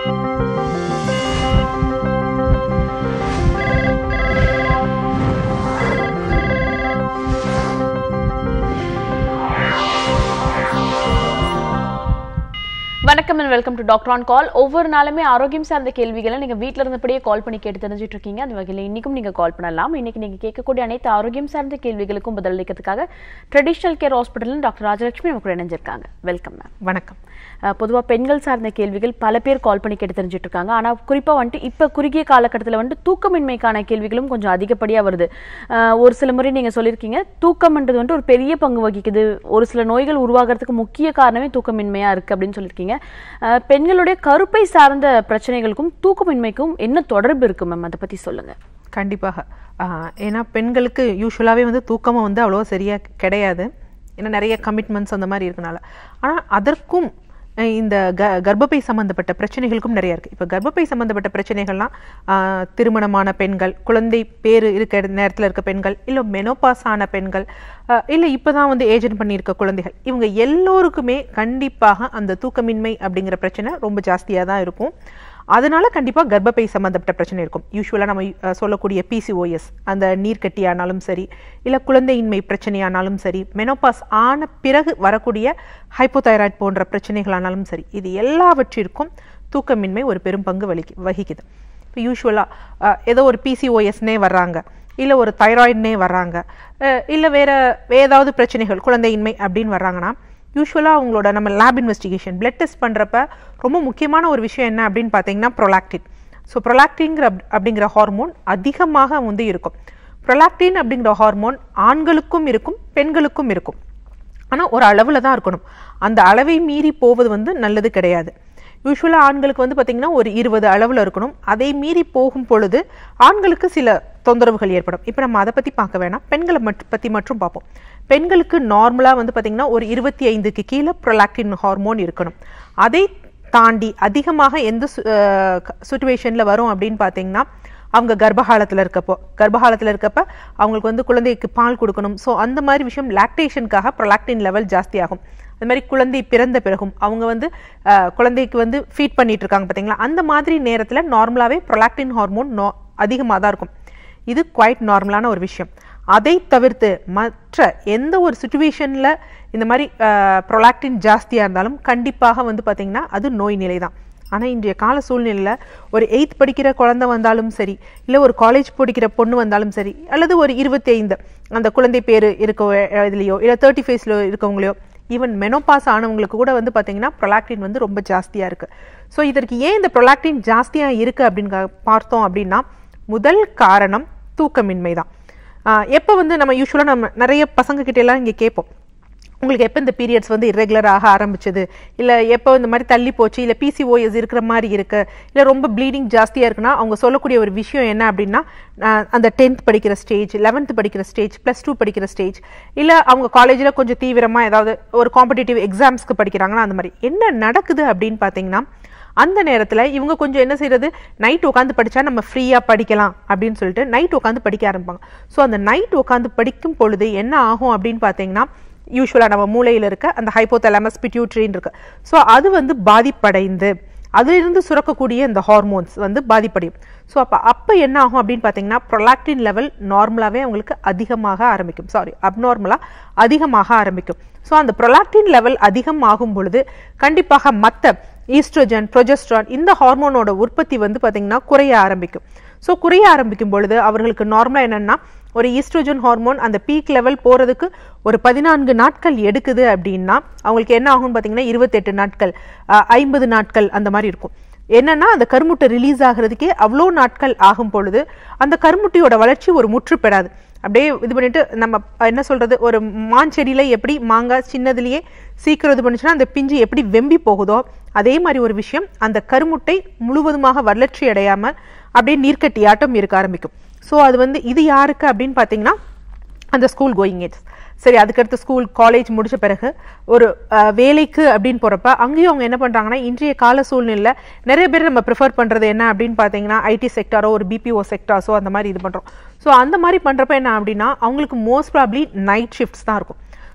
வணக்கம் and welcome to doctor on call ஒவ்வொரு நாளுமே ஆரோக்கியம் சார்ந்த கேள்விகளை நீங்க வீட்ல இருந்தபடியே கால் பண்ணி கேட்டு தெரிஞ்சுட்டு இருக்கீங்க அந்த வகையில் இன்னைக்கும் நீங்க கால் பண்ணலாம் இன்னைக்கு நீங்க கேட்கக்கூடிய அனைத்து ஆரோக்கியம் சார்ந்த கேள்விகளுக்கும் பதிலளிக்கிறதுக்காக traditional care hospital doctor Rajalakshmi நமக்கு கூட இணைஞ்சிருக்காங்க வெல்கம் மேம் வணக்கம் பொதுவாக பெண்கள் சார்ந்த கேள்விகள் பல பேர் கால் பண்ணி கேட்டு தெரிஞ்சுட்டு இருக்காங்க ஆனால் குறிப்பாக வந்துட்டு இப்போ குறுகிய காலகட்டத்தில் வந்துட்டு தூக்கமின்மைக்கான கேள்விகளும் கொஞ்சம் அதிகப்படியாக வருது அஹ் ஒரு சில முறை நீங்கள் சொல்லியிருக்கீங்க தூக்கம்ன்றது வந்துட்டு ஒரு பெரிய பங்கு வகிக்குது ஒரு சில நோய்கள் உருவாகிறதுக்கு முக்கிய காரணமே தூக்கமின்மையாக இருக்குது அப்படின்னு சொல்லியிருக்கீங்க அஹ் பெண்களுடைய கருப்பை சார்ந்த பிரச்சனைகளுக்கும் தூக்கமின்மைக்கும் என்ன தொடர்பு இருக்கு மேம் அதை பற்றி சொல்லுங்கள் கண்டிப்பாக ஆஹ் ஏன்னா பெண்களுக்கு யூஸ்வலாகவே வந்து தூக்கமும் வந்து அவ்வளோ சரியாக கிடையாது ஏன்னா நிறைய கமிட்மெண்ட்ஸ் அந்த மாதிரி இருக்கனால ஆனால் அதற்கும் அஹ் இந்த க கர்ப்பப்பை சம்மந்தப்பட்ட பிரச்சனைகளுக்கும் நிறைய இருக்குது இப்போ கர்ப்பப்பை சம்மந்தப்பட்ட பிரச்சனைகள்லாம் ஆஹ் திருமணமான பெண்கள் குழந்தை பேர் இருக்க நேரத்தில் இருக்க பெண்கள் இல்லை மெனோபாஸ் ஆன பெண்கள் இல்லை இப்போ தான் வந்து ஏஜென்ட் பண்ணியிருக்க குழந்தைகள் இவங்க எல்லோருக்குமே கண்டிப்பாக அந்த தூக்கமின்மை அப்படிங்கிற பிரச்சனை ரொம்ப ஜாஸ்தியாக தான் இருக்கும் அதனால கண்டிப்பாக கர்ப்பப்பை சம்மந்தப்பட்ட பிரச்சனை இருக்கும் யூஸ்வலாக நம்ம அஹ், சொல்லக்கூடிய பிசிஓஎஸ் அந்த நீர்க்கட்டி ஆனாலும் சரி இல்லை குழந்தையின்மை பிரச்சனையானாலும் சரி மெனோபாஸ் ஆன பிறகு வரக்கூடிய ஹைப்போதைராய்டு போன்ற பிரச்சனைகளானாலும் சரி இது எல்லாவற்றிற்கும் தூக்கமின்மை ஒரு பெரும் பங்கு வலிக்கு வகிக்குது இப்போ யூஸ்வலாக ஏதோ ஒரு பிசிஓஎஸ்னே வர்றாங்க இல்லை ஒரு தைராய்டுனே வர்றாங்க இல்லை வேற வேற ஏதாவது பிரச்சனைகள் குழந்தையின்மை அப்படின்னு வர்றாங்கன்னா யூஸ்வலாக அவங்களோட நம்ம லேப் இன்வெஸ்டிகேஷன் பிளட் டெஸ்ட் பண்ணுறப்ப ரொம்ப முக்கியமான ஒரு விஷயம் என்ன அப்படின்னு பார்த்தீங்கன்னா ப்ரொலாக்டின் ஸோ ப்ரொலாக்டின்ங்கிற அப்படிங்கிற ஹார்மோன் அதிகமாக வந்து இருக்கும் ப்ரொலாக்டின் அப்படிங்கிற ஹார்மோன் ஆண்களுக்கும் இருக்கும் பெண்களுக்கும் இருக்கும் ஆனால் ஒரு அளவில் தான் இருக்கணும் அந்த அளவை மீறி போவது வந்து நல்லது கிடையாது யூஸ்வலாக ஆண்களுக்கு வந்து பார்த்திங்கன்னா ஒரு இருபது அளவில் இருக்கணும் அதை மீறி போகும் பொழுது ஆண்களுக்கு சில தொந்தரவுகள் ஏற்படும் இப்போ நம்ம அதை பற்றி பார்க்க வேணாம் பெண்களை மட் பற்றி மட்டும் பார்ப்போம் பெண்களுக்கு நார்மலாக வந்து பார்த்திங்கன்னா ஒரு இருபத்தி ஐந்துக்கு கீழே ப்ரொலாக்டின் ஹார்மோன் இருக்கணும் அதை தாண்டி அதிகமாக எந்த சுச்சுவேஷனில் வரும் அப்படின்னு பார்த்தீங்கன்னா அவங்க கர்ப்பகாலத்தில் இருக்கப்போ கர்ப்பகாலத்தில் இருக்கப்ப அவங்களுக்கு வந்து குழந்தைக்கு பால் கொடுக்கணும் ஸோ அந்த மாதிரி விஷயம் லாக்டேஷனுக்காக ப்ரொலாக்டின் லெவல் ஜாஸ்தி ஆகும் அது மாதிரி குழந்தை பிறந்த பிறகும் அவங்க வந்து அஹ், குழந்தைக்கு வந்து ஃபீட் பண்ணிட்டு இருக்காங்க பார்த்தீங்களா அந்த மாதிரி நேரத்தில் நார்மலாகவே ப்ரொலாக்டின் ஹார்மோன் நோ அதிகமாக தான் இருக்கும் இது குவைட் நார்மலான ஒரு விஷயம் அதை தவிர்த்து மற்ற எந்த ஒரு சுச்சுவேஷனில் இந்த மாதிரி ப்ரொலாக்டின் ஜாஸ்தியாக இருந்தாலும் கண்டிப்பாக வந்து பார்த்திங்கன்னா அது நோய் நிலை தான் ஆனால் இன்றைய கால சூழ்நிலையில் ஒரு எயித் படிக்கிற குழந்தை வந்தாலும் சரி இல்லை ஒரு காலேஜ் படிக்கிற பொண்ணு வந்தாலும் சரி அல்லது ஒரு இருபத்தி ஐந்து அந்த குழந்தை பேர் இருக்க இதுலையோ இல்லை தேர்ட்டி ஃபேஸில் இருக்கவங்களையோ ஈவன் மெனோபாஸ் ஆனவங்களுக்கு கூட வந்து பார்த்தீங்கன்னா ப்ரொலாக்டின் வந்து ரொம்ப ஜாஸ்தியாக இருக்குது ஸோ இதற்கு ஏன் இந்த ப்ரொலாக்டின் ஜாஸ்தியாக இருக்குது அப்படின்னு கா- பார்த்தோம் அப்படின்னா முதல் காரணம் தூக்கமின்மை தான் எப்போ வந்து நம்ம யூஸ்வலாக நம்ம நிறைய பசங்க கிட்ட எல்லாம் இங்கே கேட்போம் உங்களுக்கு எப்போ இந்த பீரியட்ஸ் வந்து irregular ஆக ஆரம்பிச்சது இல்லை எப்போ இந்த மாதிரி தள்ளி போச்சு இல்லை பிசிஓஎஸ் இருக்கிற மாதிரி இருக்கு இல்லை ரொம்ப ப்ளீடிங் ஜாஸ்தியாக இருக்குன்னா அவங்க சொல்லக்கூடிய ஒரு விஷயம் என்ன அப்படின்னா ஆஹ் அந்த டென்த் படிக்கிற ஸ்டேஜ் லெவன்த் படிக்கிற ஸ்டேஜ் ப்ளஸ் டூ படிக்கிற ஸ்டேஜ் இல்லை அவங்க காலேஜில் கொஞ்சம் தீவிரமாக ஏதாவது ஒரு காம்படிட்டிவ் எக்ஸாம்ஸ்க்கு படிக்கிறாங்கன்னா அந்த மாதிரி என்ன நடக்குது அப்படின்னு பார்த்தீங்கன்னா அந்த நேரத்தில் இவங்க கொஞ்சம் என்ன செய்யறது நைட் உட்காந்து படிச்சா நம்ம ஃப்ரீயாக படிக்கலாம் அப்படின்னு சொல்லிட்டு நைட் உட்காந்து படிக்க ஆரம்பிப்பாங்க ஸோ அந்த நைட் உட்காந்து படிக்கும் பொழுது என்ன ஆகும் அப்படின்னு பார்த்தீங்கன்னா யூஸ்வலாக நம்ம மூளையில் இருக்க அந்த ஹைப்போதலாமஸ் பிட்யூட்ரின்னு இருக்கு ஸோ அது வந்து பாதிப்படைந்து அதிலிருந்து சுரக்கக்கூடிய இந்த ஹார்மோன்ஸ் வந்து பாதிப்படையும் ஸோ அப்போ அப்போ என்ன ஆகும் அப்படின்னு பார்த்தீங்கன்னா ப்ரொலாக்டின் லெவல் நார்மலாகவே அவங்களுக்கு அதிகமாக ஆரம்பிக்கும் சாரி அப்நார்மலாக அதிகமாக ஆரம்பிக்கும் ஸோ அந்த ப்ரொலாக்டின் லெவல் அதிகமாகும் பொழுது கண்டிப்பாக மற்ற ஈஸ்ட்ரோஜன் ப்ரொஜெஸ்ட்ரான் இந்த ஹார்மோனோட உற்பத்தி வந்து பார்த்தீங்கன்னா குறைய ஆரம்பிக்கும் ஸோ குறைய ஆரம்பிக்கும் பொழுது அவர்களுக்கு நார்மலாக என்னன்னா ஒரு ஈஸ்ட்ரோஜன் ஹார்மோன் அந்த பீக் லெவல் போகிறதுக்கு ஒரு பதினான்கு நாட்கள் எடுக்குது அப்படின்னா அவங்களுக்கு என்ன ஆகும்னு பார்த்தீங்கன்னா இருபத்தெட்டு நாட்கள் ஐம்பது நாட்கள் அந்த மாதிரி இருக்கும் என்னன்னா அந்த கருமுட்டை ரிலீஸ் ஆகிறதுக்கே அவ்வளோ நாட்கள் ஆகும் பொழுது அந்த கருமுட்டையோட வளர்ச்சி ஒரு முற்று பெறாது அப்படியே இது பண்ணிட்டு நம்ம என்ன சொல்றது ஒரு மாஞ்செடியில எப்படி மாங்காய் சின்னதுலயே சீக்கிரம் இது பண்ணுச்சுன்னா அந்த பிஞ்சு எப்படி வெம்பி போகுதோ அதே மாதிரி ஒரு விஷயம் அந்த கருமுட்டை முழுவதுமாக வளர்ச்சி அடையாம அப்படியே நீர்க்கட்டியாட்டம் இருக்க ஆரம்பிக்கும் ஸோ அது வந்து இது யாருக்கு அப்படின்னு பார்த்தீங்கன்னா அந்த ஸ்கூல் கோயிங் ஏஜ் சரி அதுக்கடுத்து ஸ்கூல் காலேஜ் முடிச்ச பிறகு ஒரு அஹ், வேலைக்கு அப்படின்னு போறப்ப அங்கேயும் அவங்க என்ன பண்றாங்கன்னா இன்றைய கால சூழ்நிலையில நிறைய பேர் நம்ம ப்ரிஃபர் பண்றது என்ன அப்படின்னு பார்த்தீங்கன்னா ஐடி செக்டாரோ ஒரு பிபிஓ செக்டார்ஸோ அந்த மாதிரி இது பண்றோம் ஸோ அந்த மாதிரி பண்றப்ப என்ன அப்படின்னா அவங்களுக்கு மோஸ்ட் ப்ராப்ளி நைட் ஷிஃப்ட்ஸ் தான் இருக்கும்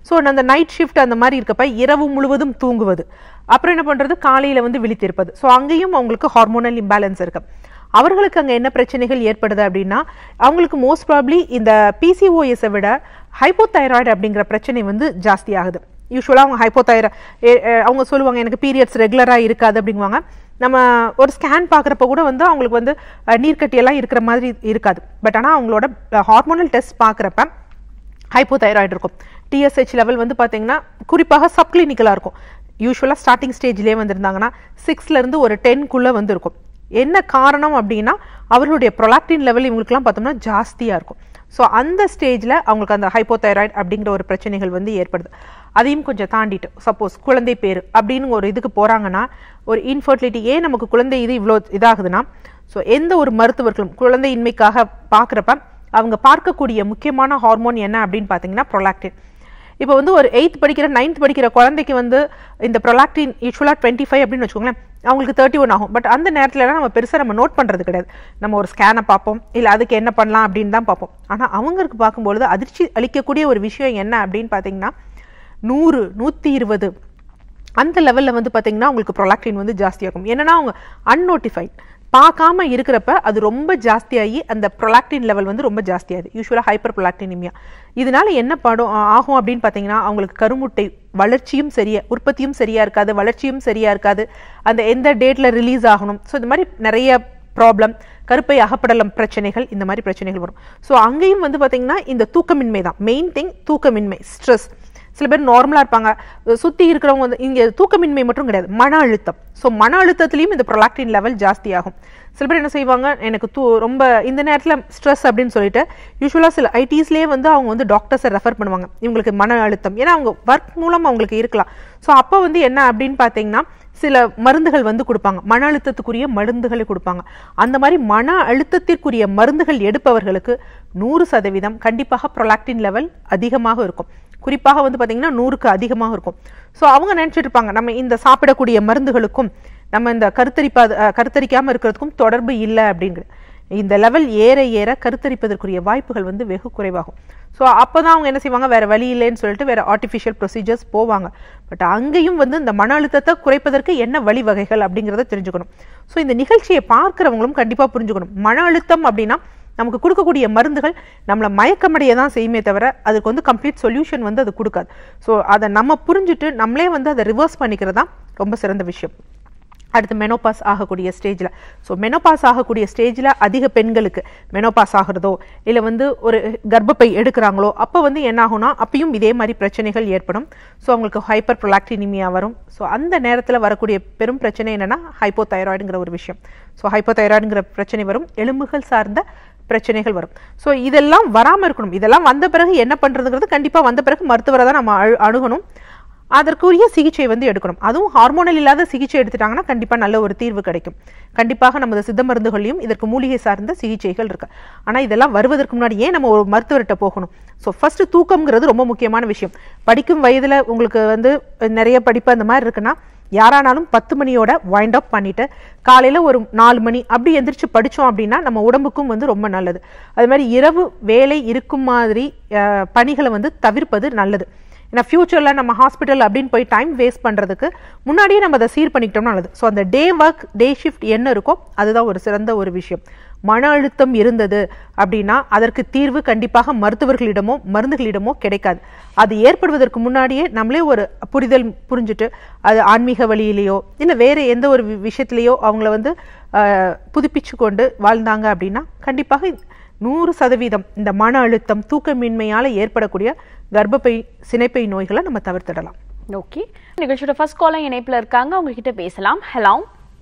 ஸோ அந்த நைட் ஷிஃப்ட் அந்த மாதிரி இருக்கப்ப இரவு முழுவதும் தூங்குவது அப்புறம் என்ன பண்றது காலையில வந்து விழித்திருப்பது ஸோ அங்கேயும் அவங்களுக்கு ஹார்மோனல் இம்பேலன்ஸ் இருக்கு அவர்களுக்கு அங்கே என்ன பிரச்சனைகள் ஏற்படுது அப்படின்னா அவங்களுக்கு மோஸ்ட் ப்ராப்ளி இந்த பிசிஓஎஸை விட ஹைப்போதைராய்டு அப்படிங்கிற பிரச்சனை வந்து ஜாஸ்தி ஆகுது யூஸ்வலாக அவங்க ஹைப்போதைரா அவங்க சொல்லுவாங்க எனக்கு பீரியட்ஸ் ரெகுலராக இருக்காது அப்படிங்குவாங்க நம்ம ஒரு ஸ்கேன் பார்க்குறப்ப கூட வந்து அவங்களுக்கு வந்து அஹ், நீர்க்கட்டியெல்லாம் இருக்கிற மாதிரி இருக்காது பட் ஆனால் அவங்களோட ஹார்மோனல் டெஸ்ட் பார்க்குறப்ப ஹைப்போதைராய்டு இருக்கும் டிஎஸ்ஹெச் லெவல் வந்து பார்த்தீங்கன்னா குறிப்பாக சப்கிளினிக்கலாக இருக்கும் யூஸ்வலாக ஸ்டார்டிங் ஸ்டேஜ்லேயே வந்திருந்தாங்கன்னா சிக்ஸ்லேருந்து ஒரு டென்க்குள்ளே வந்து இருக்கும் என்ன காரணம் அப்படின்னா அவர்களுடைய ப்ரொலாக்டின் லெவல் இவங்களுக்குலாம் பார்த்தோம்னா ஜாஸ்தியாக இருக்கும் ஸோ அந்த ஸ்டேஜில் அவங்களுக்கு அந்த ஹைப்போதைராய்டு அப்படிங்கிற ஒரு பிரச்சனைகள் வந்து ஏற்படுது அதையும் கொஞ்சம் தாண்டிட்டு சப்போஸ் குழந்தை பேர் அப்படின்னு ஒரு இதுக்கு போகிறாங்கன்னா ஒரு இன்ஃபர்டிலிட்டி ஏன் நமக்கு குழந்தை இது இவ்வளோ இதாகுதுன்னா ஸோ எந்த ஒரு மருத்துவர்களும் குழந்தையின்மைக்காக பார்க்குறப்ப அவங்க பார்க்கக்கூடிய முக்கியமான ஹார்மோன் என்ன அப்படின்னு பார்த்தீங்கன்னா ப்ரொலாக்டின் இப்போ வந்து ஒரு எயித் படிக்கிற நைன்த் படிக்கிற குழந்தைக்கு வந்து இந்த ப்ரொலாக்டின் யூஸ்வலாக டுவெண்ட்டி ஃபைவ் அப்படின்னு வச்சுக்கோங்களேன் அவங்களுக்கு தேர்ட்டி ஒன் ஆகும் பட் அந்த நேரத்துலலாம் நம்ம பெருசாக நம்ம நோட் பண்ணுறது கிடையாது நம்ம ஒரு ஸ்கேனை பார்ப்போம் இல்லை அதுக்கு என்ன பண்ணலாம் அப்படின்னு தான் பார்ப்போம் ஆனால் அவங்களுக்கு பார்க்கும்பொழுது அதிர்ச்சி அளிக்கக்கூடிய ஒரு விஷயம் என்ன அப்படின்னு பார்த்தீங்கன்னா நூறு நூற்றி இருபது அந்த லெவலில் வந்து பார்த்தீங்கன்னா உங்களுக்கு ப்ரொலாக்டின் வந்து ஜாஸ்தியாகும் என்னன்னா அவங்க அன்னோட்டிஃபைட் பார்க்காம இருக்கிறப்ப அது ரொம்ப ஜாஸ்தியாகி அந்த ப்ரொலாக்டின் லெவல் வந்து ரொம்ப ஜாஸ்தியாகுது யூஸ்வலாக ஹைப்பர் ப்ரொலாக்டினிமியா இதனால என்ன படும் ஆகும் அப்படின்னு பார்த்தீங்கன்னா அவங்களுக்கு கருமுட்டை வளர்ச்சியும் சரியா உற்பத்தியும் சரியா இருக்காது வளர்ச்சியும் சரியா இருக்காது அந்த எந்த டேட்ல ரிலீஸ் ஆகணும் ஸோ இந்த மாதிரி நிறைய ப்ராப்ளம் கருப்பை அகப்படலம் பிரச்சனைகள் இந்த மாதிரி பிரச்சனைகள் வரும் ஸோ அங்கேயும் வந்து பார்த்தீங்கன்னா இந்த தூக்கமின்மை தான் மெயின் திங் தூக்கமின்மை ஸ்ட்ரெஸ் சில பேர் நார்மலாக இருப்பாங்க சுற்றி இருக்கிறவங்க வந்து இங்கே தூக்கமின்மை மட்டும் கிடையாது மன அழுத்தம் ஸோ மன அழுத்தத்துலேயும் இந்த ப்ரொலாக்டின் லெவல் ஜாஸ்தி ஆகும் சில பேர் என்ன செய்வாங்க எனக்கு தூ ரொம்ப இந்த நேரத்தில் ஸ்ட்ரெஸ் அப்படின்னு சொல்லிட்டு யூஸ்வலாக சில ஐடிஸ்லேயே வந்து அவங்க வந்து டாக்டர்ஸை ரெஃபர் பண்ணுவாங்க இவங்களுக்கு மன அழுத்தம் ஏன்னா அவங்க ஒர்க் மூலம் அவங்களுக்கு இருக்கலாம் ஸோ அப்போ வந்து என்ன அப்படின்னு பார்த்தீங்கன்னா சில மருந்துகள் வந்து கொடுப்பாங்க மன அழுத்தத்துக்குரிய மருந்துகளை கொடுப்பாங்க அந்த மாதிரி மன அழுத்தத்திற்குரிய மருந்துகள் எடுப்பவர்களுக்கு நூறு சதவீதம் கண்டிப்பாக ப்ரொலாக்டின் லெவல் அதிகமாக இருக்கும் குறிப்பாக வந்து பார்த்தீங்கன்னா நூறுக்கு அதிகமாக இருக்கும் ஸோ அவங்க நினைச்சிட்டு இருப்பாங்க நம்ம இந்த சாப்பிடக்கூடிய மருந்துகளுக்கும் நம்ம இந்த கருத்தரிப்பா அஹ், கருத்தரிக்காம இருக்கிறதுக்கும் தொடர்பு இல்லை அப்படிங்கிற இந்த லெவல் ஏற ஏற கருத்தரிப்பதற்குரிய வாய்ப்புகள் வந்து வெகு குறைவாகும் ஸோ அப்போ தான் அவங்க என்ன செய்வாங்க வேற வழி இல்லைன்னு சொல்லிட்டு வேற ஆர்டிஃபிஷியல் ப்ரொசீஜர்ஸ் போவாங்க பட் அங்கேயும் வந்து இந்த மன அழுத்தத்தை குறைப்பதற்கு என்ன வழிவகைகள் அப்படிங்கிறத தெரிஞ்சுக்கணும் ஸோ இந்த நிகழ்ச்சியை பார்க்குறவங்களும் கண்டிப்பாக புரிஞ்சுக்கணும் மன அழுத்தம் அப்படின்னா நமக்கு கொடுக்கக்கூடிய மருந்துகள் நம்மளை மயக்கமடைய தான் செய்யுமே தவிர அதுக்கு வந்து கம்ப்ளீட் சொல்யூஷன் வந்து அது கொடுக்காது ஸோ அதை நம்ம புரிஞ்சுட்டு நம்மளே வந்து அதை ரிவர்ஸ் பண்ணிக்கிறது தான் ரொம்ப சிறந்த விஷயம் அடுத்து மெனோபாஸ் ஆகக்கூடிய ஸ்டேஜில் ஸோ மெனோபாஸ் ஆகக்கூடிய ஸ்டேஜில் அதிக பெண்களுக்கு மெனோபாஸ் ஆகிறதோ இல்லை வந்து ஒரு கர்ப்பப்பை எடுக்கிறாங்களோ அப்போ வந்து என்ன ஆகும்னா அப்பயும் இதே மாதிரி பிரச்சனைகள் ஏற்படும் ஸோ அவங்களுக்கு ஹைப்பர் ப்ரொலாக்டினிமியா வரும் ஸோ அந்த நேரத்தில் வரக்கூடிய பெரும் பிரச்சனை என்னன்னா ஹைப்போதைராய்டுங்கிற ஒரு விஷயம் ஸோ ஹைப்போதைராய்டுங்கிற பிரச்சனை வரும் எலும்புகள் சார்ந்த பிரச்சனைகள் வரும் ஸோ இதெல்லாம் வராமல் இருக்கணும் இதெல்லாம் வந்த பிறகு என்ன பண்ணுறதுங்கிறது கண்டிப்பாக வந்த பிறகு மருத்துவரை தான் நம்ம அழு- அணுகணும் அதற்குரிய சிகிச்சை வந்து எடுக்கணும் அதுவும் ஹார்மோனல் இல்லாத சிகிச்சை எடுத்துட்டாங்கன்னா கண்டிப்பாக நல்ல ஒரு தீர்வு கிடைக்கும் கண்டிப்பாக நமது சித்த மருந்துகளையும் இதற்கு மூலிகை சார்ந்த சிகிச்சைகள் இருக்கு ஆனால் இதெல்லாம் வருவதற்கு முன்னாடி ஏன் நம்ம ஒரு மருத்துவர்கிட்ட போகணும் ஸோ ஃபர்ஸ்ட் தூக்கம்ங்கிறது ரொம்ப முக்கியமான விஷயம் படிக்கும் வயதில் உங்களுக்கு வந்து நிறைய படிப்பு அந்த மாதிரி இருக்குன்னா யாரானாலும் பத்து மணியோட வைண்ட் அப் பண்ணிட்டு காலையில ஒரு நாலு மணி அப்படி எந்திரிச்சு படிச்சோம் அப்படின்னா நம்ம உடம்புக்கும் வந்து ரொம்ப நல்லது அது மாதிரி இரவு வேலை இருக்கும் மாதிரி அஹ், பணிகளை வந்து தவிர்ப்பது நல்லது ஏன்னா ஃபியூச்சரில் நம்ம ஹாஸ்பிட்டல் அப்படின்னு போய் டைம் வேஸ்ட் பண்ணுறதுக்கு முன்னாடியே நம்ம அதை சீர் பண்ணிக்கிட்டோம்னா நல்லது ஸோ அந்த டே ஒர்க் டே ஷிஃப்ட் என்ன இருக்கோ அதுதான் ஒரு சிறந்த ஒரு விஷயம் மன அழுத்தம் இருந்தது அப்படின்னா அதற்கு தீர்வு கண்டிப்பாக மருத்துவர்களிடமோ மருந்துகளிடமோ கிடைக்காது அது ஏற்படுவதற்கு முன்னாடியே நம்மளே ஒரு புரிதல் புரிஞ்சுட்டு அது ஆன்மீக வழியிலேயோ இல்லை வேற எந்த ஒரு வி- விஷயத்திலேயோ அவங்கள வந்து ஆஹ், புதுப்பிச்சு கொண்டு வாழ்ந்தாங்க அப்படின்னா கண்டிப்பாக நூறு சதவீதம் இந்த மன அழுத்தம் தூக்கமின்மையால ஏற்படக்கூடிய கர்ப்பப்பை சினைப்பை நோய்களை நம்ம தவிர்த்திடலாம் ஓகே நிகழ்ச்சியோட ஃபர்ஸ்ட் காலர் இணைப்புல இருக்காங்க அவங்க கிட்ட பேசலாம் hello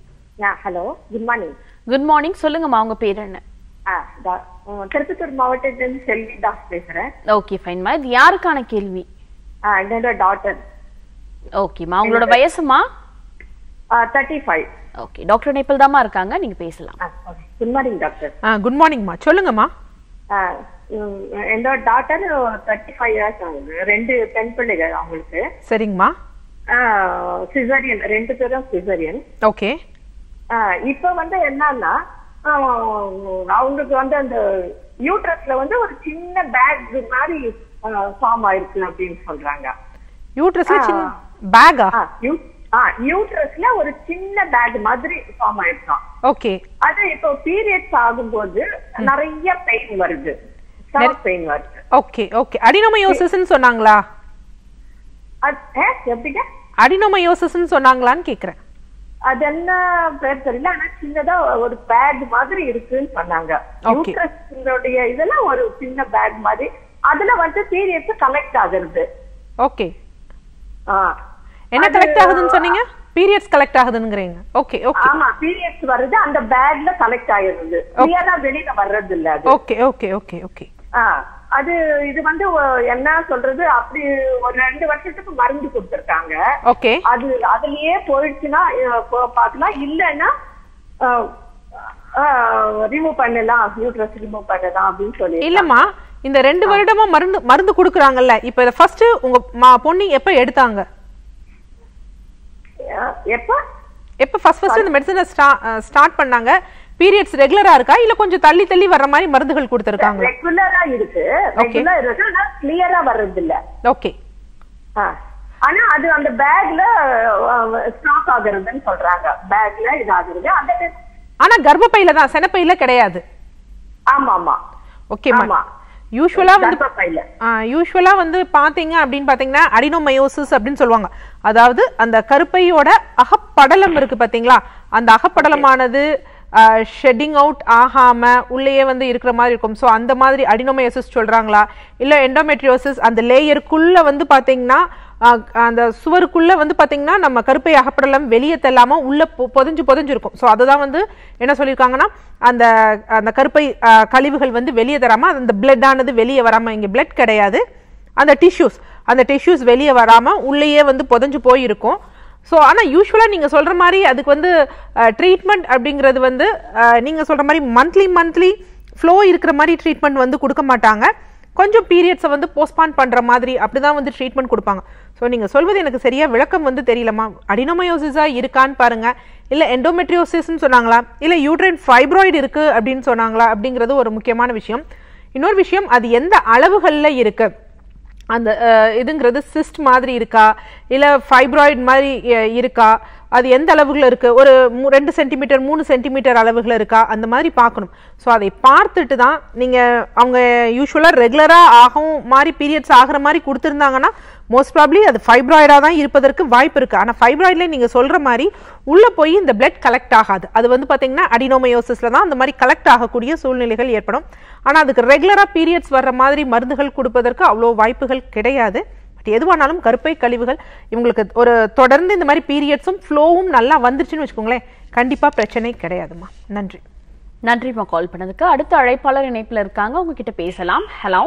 yeah hello good morning good morning சொல்லுங்கம்மா உங்க பேர் என்ன ஆ டா- உம், திருப்பத்தூர் மாவட்டத்திலிருந்து செல்வி தாஸ் பேசுறேன் ஓகே ஃபைன்மா இது யாருக்கான கேள்வி ஆ, என்னோட டாட்டர் ஓகேம்மா உங்களோட வயசுமா தேர்ட்டி ஃபைவ் ஓகே டாக்டர் இணைப்பில் தாம்மா இருக்காங்க நீங்க பேசலாம் குட் மார்னிங் டாக்டர் குட் மார்னிங்மா சொல்லுங்கம்மா என்னோட டாட்டர் தேர்ட்டி ஃபைவ் இயர்ஸ் ஆகுது ரெண்டு பெண் பிள்ளைகள் அவங்களுக்கு சரிங்கம்மா சிசரியன் ரெண்டு பேரும் சிசரியன் ஓகே இப்ப வந்து என்னன்னா ஆஹ், அவங்களுக்கு வந்து அந்த யூட்ரஸ்ல வந்து ஒரு சின்ன பேக் மாதிரி ஃபார்ம் ஆயிருக்கு அப்படின்னு சொல்றாங்க யூட்ரஸ்ல சின்ன பேகா ஆ, யூ- ஆ, யூட்ரஸ்ல ஒரு சின்ன பேக் மாதிரி ஃபார்ம் ஆயிருக்கான் ஓகே அது இப்போ பீரியட்ஸ் ஆகும்போது நிறைய பெயின் வருது ஸ்டமக் பெயின் வருது ஓகே ஓகே அடினோமயோசிஸ்ன்னு சொன்னாங்களா அது ஏ, எப்படிங்க அடினோமயோசிஸ்ன்னு சொன்னாங்களான்னு கேக்குறேன் அது என்ன பேர் தெரியல ஆனா சின்னதா ஒரு பேக் மாதிரி இருக்குன்னு சொன்னாங்க Okay. யூட்ரஸ்னுடைய இதெல்லாம் ஒரு சின்ன பேக் மாதிரி அதுல வந்து பீரியட்ஸ் கலெக்ட் ஆகுறது ஓகே ஆ. என்ன அது- கலெக்ட் ஆகுதுன்னு சொன்னீங்க பீரியட்ஸ் கலெக்ட் ஆகுதுங்கிறீங்க ஓகே ஓகே ஆமா பீரியட்ஸ் வருது அந்த பேக்ல கலெக்ட் ஆயிருது கிளியரா வெளியில வர்றது இல்ல அது ஓகே ஓகே ஓகே ஓகே ஆ, அது இது வந்து ஒ- என்ன சொல்றது அப்படி ஒரு ரெண்டு வருஷத்துக்கு மருந்து கொடுத்திருக்காங்க ஓகே அது அதுலயே போயிடுச்சுன்னா அஹ், போ- பார்க்கலாம் இல்லைன்னா ரிமூவ் பண்ணலாம் யூட்ரஸ் ரிமூவ் பண்ணலாம் அப்படின்னு சொல்லி இல்லம்மா இந்த ரெண்டு வருடமா மருந்து மருந்து கொடுக்குறாங்கல்ல இப்போ இதை ஃபர்ஸ்ட் உங்க மா- பொண்ணு எப்ப எடுத்தாங்க அஹ், எப்ப எப்ப ஃபர்ஸ்ட் ஃபர்ஸ்ட் இந்த மெடிசனை ஸ்டார்ட் பண்ணாங்க பீரியட்ஸ் ரெகுலரா இருக்கா இல்ல கொஞ்சம் தள்ளி தள்ளி வர்ற மாதிரி மருந்துகள் கொடுத்துருக்காங்க ரெகுலரா இருக்கு ரெகுலர் இருக்கு ஆனா கிளியரா வர்றது இல்ல ஓகே ஆ. ஆனா அது அந்த பேக்ல ஸ்டாக் ஆகுறதுன்னு சொல்றாங்க பேக்ல இது ஆகுறது அந்த ஆனா கர்ப்பப்பையில தான் செனப்பையில கிடையாது ஆமா ஆமா ஓகேம்மா ஆமா. யூஸ்வலா வந்து கர்ப்பப்பையில யூஸ்வலா வந்து பாத்தீங்க அப்படின்னு பாத்தீங்கன்னா அடினோமயோசிஸ் அப்படின்னு சொல்லுவாங்க அதாவது அந்த கருப்பையோட அகப்படலம் இருக்கு பாத்தீங்களா அந்த அகப்படலமானது ஷெட்டிங் அவுட் ஆகாம உள்ளேயே வந்து இருக்கிற மாதிரி இருக்கும் ஸோ அந்த மாதிரி அடினோமயோசிஸ் சொல்றாங்களா இல்ல எண்டோமெட்ரியோசிஸ் அந்த லேயருக்குள்ள வந்து பாத்தீங்கன்னா ஆஹ், அந்த சுவருக்குள்ள வந்து பாத்தீங்கன்னா நம்ம கருப்பை அகப்படலம் வெளியே தெல்லாம உள்ள பொ- புதைஞ்சு புதைஞ்சு இருக்கும் ஸோ அதுதான் வந்து என்ன சொல்லியிருக்காங்கன்னா அந்த அந்த கருப்பை ஆஹ், கழிவுகள் வந்து வெளியே தராம அந்த blood ஆனது வெளியே வராம இங்க blood கிடையாது அந்த டிஷ்யூஸ் அந்த டிஷ்யூஸ் வெளியே வராம உள்ளேயே வந்து புதைஞ்சு போயிருக்கும் ஸோ ஆனா யூஸ்வலா நீங்க சொல்ற மாதிரி அதுக்கு வந்து ட்ரீட்மெண்ட் அப்படிங்கிறது வந்து ஆஹ், நீங்க சொல்ற மாதிரி மந்த்லி மந்த்லி ஃப்ளோ இருக்கிற மாதிரி ட்ரீட்மெண்ட் வந்து கொடுக்க மாட்டாங்க கொஞ்சம் பீரியட்ஸை வந்து போஸ்ட்பான் பண்ற மாதிரி அப்படிதான் வந்து ட்ரீட்மெண்ட் கொடுப்பாங்க ஸோ நீங்க சொல்வது எனக்கு சரியா விளக்கம் வந்து தெரியலமா அடினோமயோசிஸா இருக்கான்னு பாருங்க இல்ல எண்டோமெட்ரியோசிஸ்ன்னு சொன்னாங்களா இல்ல யூட்ரைன் ஃபைப்ராய்டு இருக்கு அப்படின்னு சொன்னாங்களா அப்படிங்கிறது ஒரு முக்கியமான விஷயம் இன்னொரு விஷயம் அது எந்த அளவுகள்ல இருக்கு அந்த அஹ், இதுங்கிறது சிஸ்ட் மாதிரி இருக்கா இல்ல ஃபைப்ராய்டு மாதிரி அஹ், இருக்கா அது எந்த அளவுகள் இருக்கு ஒரு மூ- ரெண்டு சென்டிமீட்டர் மூணு சென்டிமீட்டர் அளவுகள் இருக்கா அந்த மாதிரி பார்க்கணும் ஸோ அதை பார்த்துட்டு தான் நீங்க அவங்க யூஸ்வலா ரெகுலரா ஆகும் மாதிரி பீரியட்ஸ் ஆகிற மாதிரி கொடுத்துருந்தாங்கன்னா மோஸ்ட் ப்ராப்ளி அது ஃபைப்ராய்டாக தான் இருப்பதற்கு வாய்ப்பு இருக்கு ஆனா ஃபைப்ராய்ட்ல நீங்க சொல்ற மாதிரி உள்ள போய் இந்த பிளட் கலெக்ட் ஆகாது அது வந்து பாத்தீங்கன்னா அடினோமயோசிஸ்ல தான் அந்த மாதிரி கலெக்ட் ஆகக்கூடிய சூழ்நிலைகள் ஏற்படும் ஆனா அதுக்கு ரெகுலரா பீரியட்ஸ் வர்ற மாதிரி மருந்துகள் கொடுப்பதற்கு அவ்வளோ வாய்ப்புகள் கிடையாது பட் எதுவானாலும் கருப்பை கழிவுகள் இவங்களுக்கு ஒரு தொடர்ந்து இந்த மாதிரி பீரியட்ஸும் ஃப்ளோவும் நல்லா வந்துருச்சுன்னு வச்சுக்கோங்களேன் கண்டிப்பா பிரச்சனை கிடையாதுமா நன்றி நன்றிம்மா கால் பண்ணதுக்கு அடுத்த அழைப்பாளர் இணைப்புல இருக்காங்க உங்ககிட்ட பேசலாம் ஹலோ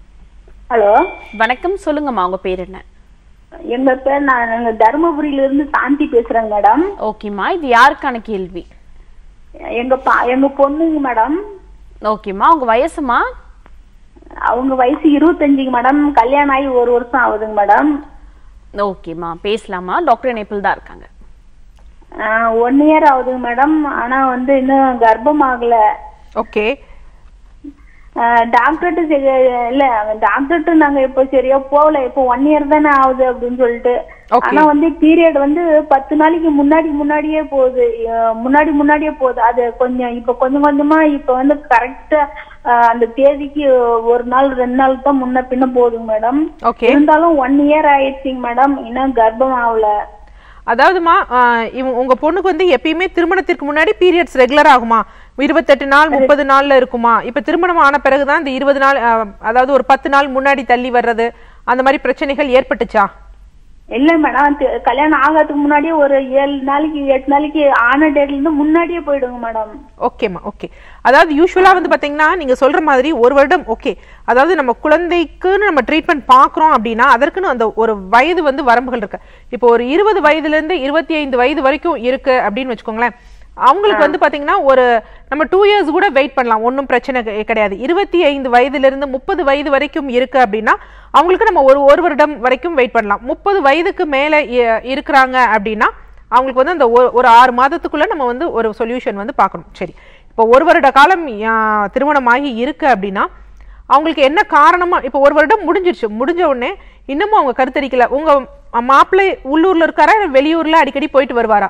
ஹலோ வணக்கம் சொல்லுங்கம்மா உங்க பேர் என்ன எங்க பேர் நான் நாங்க தருமபுரியில இருந்து சாந்தி பேசுறேங்க மேடம் ஓகேம்மா இது யாருக்கான கேள்வி எங்க பா எங்க பொண்ணுங்க மேடம் ஓகேம்மா உங்க வயசுமா அவங்க வயசு இருபத்தஞ்சுங்க மேடம் கல்யாணம் ஆகி ஒரு வருஷம் ஆகுதுங்க மேடம் ஓகேம்மா பேசலாமா டாக்டர் இணைப்பில் தான் இருக்காங்க ஒன் இயர் ஆகுதுங்க மேடம் ஆனா வந்து இன்னும் கர்ப்பம் ஆகல ஓகே டாக்டர்கிட்ட இல்ல டாக்டர்கிட்ட நாங்க இப்போ சரியா போகல இப்போ ஒன் இயர் தானே ஆகுது அப்படின்னு சொல்லிட்டு Okay. ஆனா வந்து பீரியட் வந்து பத்து நாளைக்கு முன்னாடி முன்னாடியே போகுது அஹ் முன்னாடி முன்னாடியே போகுது அது கொஞ்சம் இப்ப கொஞ்சம் கொஞ்சமா இப்ப வந்து கரெக்டா அந்த தேதிக்கு ஒரு நாள் ரெண்டு நாள் தான் முன்ன பின்ன போகுதுங்க மேடம் Okay. இருந்தாலும் ஒன் இயர் ஆயிடுச்சுங்க மேடம் இன்னும் கர்ப்பம் ஆகல அதாவதுமா ஆஹ் இவங்க உங்க பொண்ணுக்கு வந்து எப்பயுமே திருமணத்திற்கு முன்னாடி பீரியட்ஸ் ரெகுலர் ஆகுமா இருபத்தெட்டு நாள் முப்பது நாள்ல இருக்குமா இப்ப திருமணம் ஆன பிறகுதான் இந்த இருபது நாள் ஆஹ், அதாவது ஒரு பத்து நாள் முன்னாடி தள்ளி வர்றது அந்த மாதிரி பிரச்சனைகள் ஏற்பட்டுச்சா இல்ல மேடம் தி- கல்யாணம் ஆகாததுக்கு முன்னாடியே ஒரு ஏழு நாளைக்கு எட்டு நாளைக்கு ஆன டேட்ல இருந்து முன்னாடியே போயிடுங்க மேடம் ஓகேம்மா ஓகே அதாவது யூஸ்வலா வந்து பாத்தீங்கன்னா நீங்க சொல்ற மாதிரி ஒரு வருடம் ஓகே அதாவது நம்ம குழந்தைக்குன்னு நம்ம ட்ரீட்மெண்ட் பாக்குறோம் அப்படின்னா அதற்குன்னு அந்த ஒரு வயது வந்து வரம்புகள் இருக்கு இப்போ ஒரு இருபது வயதுல இருந்து இருபத்தி ஐந்து வயது வரைக்கும் இருக்கு அப்படின்னு வச்சுக்கோங்களேன் அவங்களுக்கு வந்து பாத்தீங்கன்னா ஒரு நம்ம டூ இயர்ஸ் கூட வெயிட் பண்ணலாம் ஒன்றும் பிரச்சனை கெ- கிடையாது இருபத்தி ஐந்து வயதுல இருந்து முப்பது வயது வரைக்கும் இருக்கு அப்படின்னா அவங்களுக்கு நம்ம ஒரு ஒரு வருடம் வரைக்கும் வெயிட் பண்ணலாம் முப்பது வயதுக்கு மேல இ- இருக்கிறாங்க அப்படின்னா அவங்களுக்கு வந்து அந்த ஒரு- ஒரு ஆறு மாதத்துக்குள்ள நம்ம வந்து ஒரு சொல்யூஷன் வந்து பார்க்கணும் சரி இப்போ ஒரு வருட காலம் ஆ, திருமணமாகி இருக்கு அப்படின்னா அவங்களுக்கு என்ன காரணமா இப்போ ஒரு வருடம் முடிஞ்சிருச்சு முடிஞ்ச உடனே இன்னமும் அவங்க கருத்தரிக்கல உங்க மாப்பிள்ளை உள்ளூர்ல இருக்காரா இல்ல வெளியூர்ல அடிக்கடி போயிட்டு வருவாரா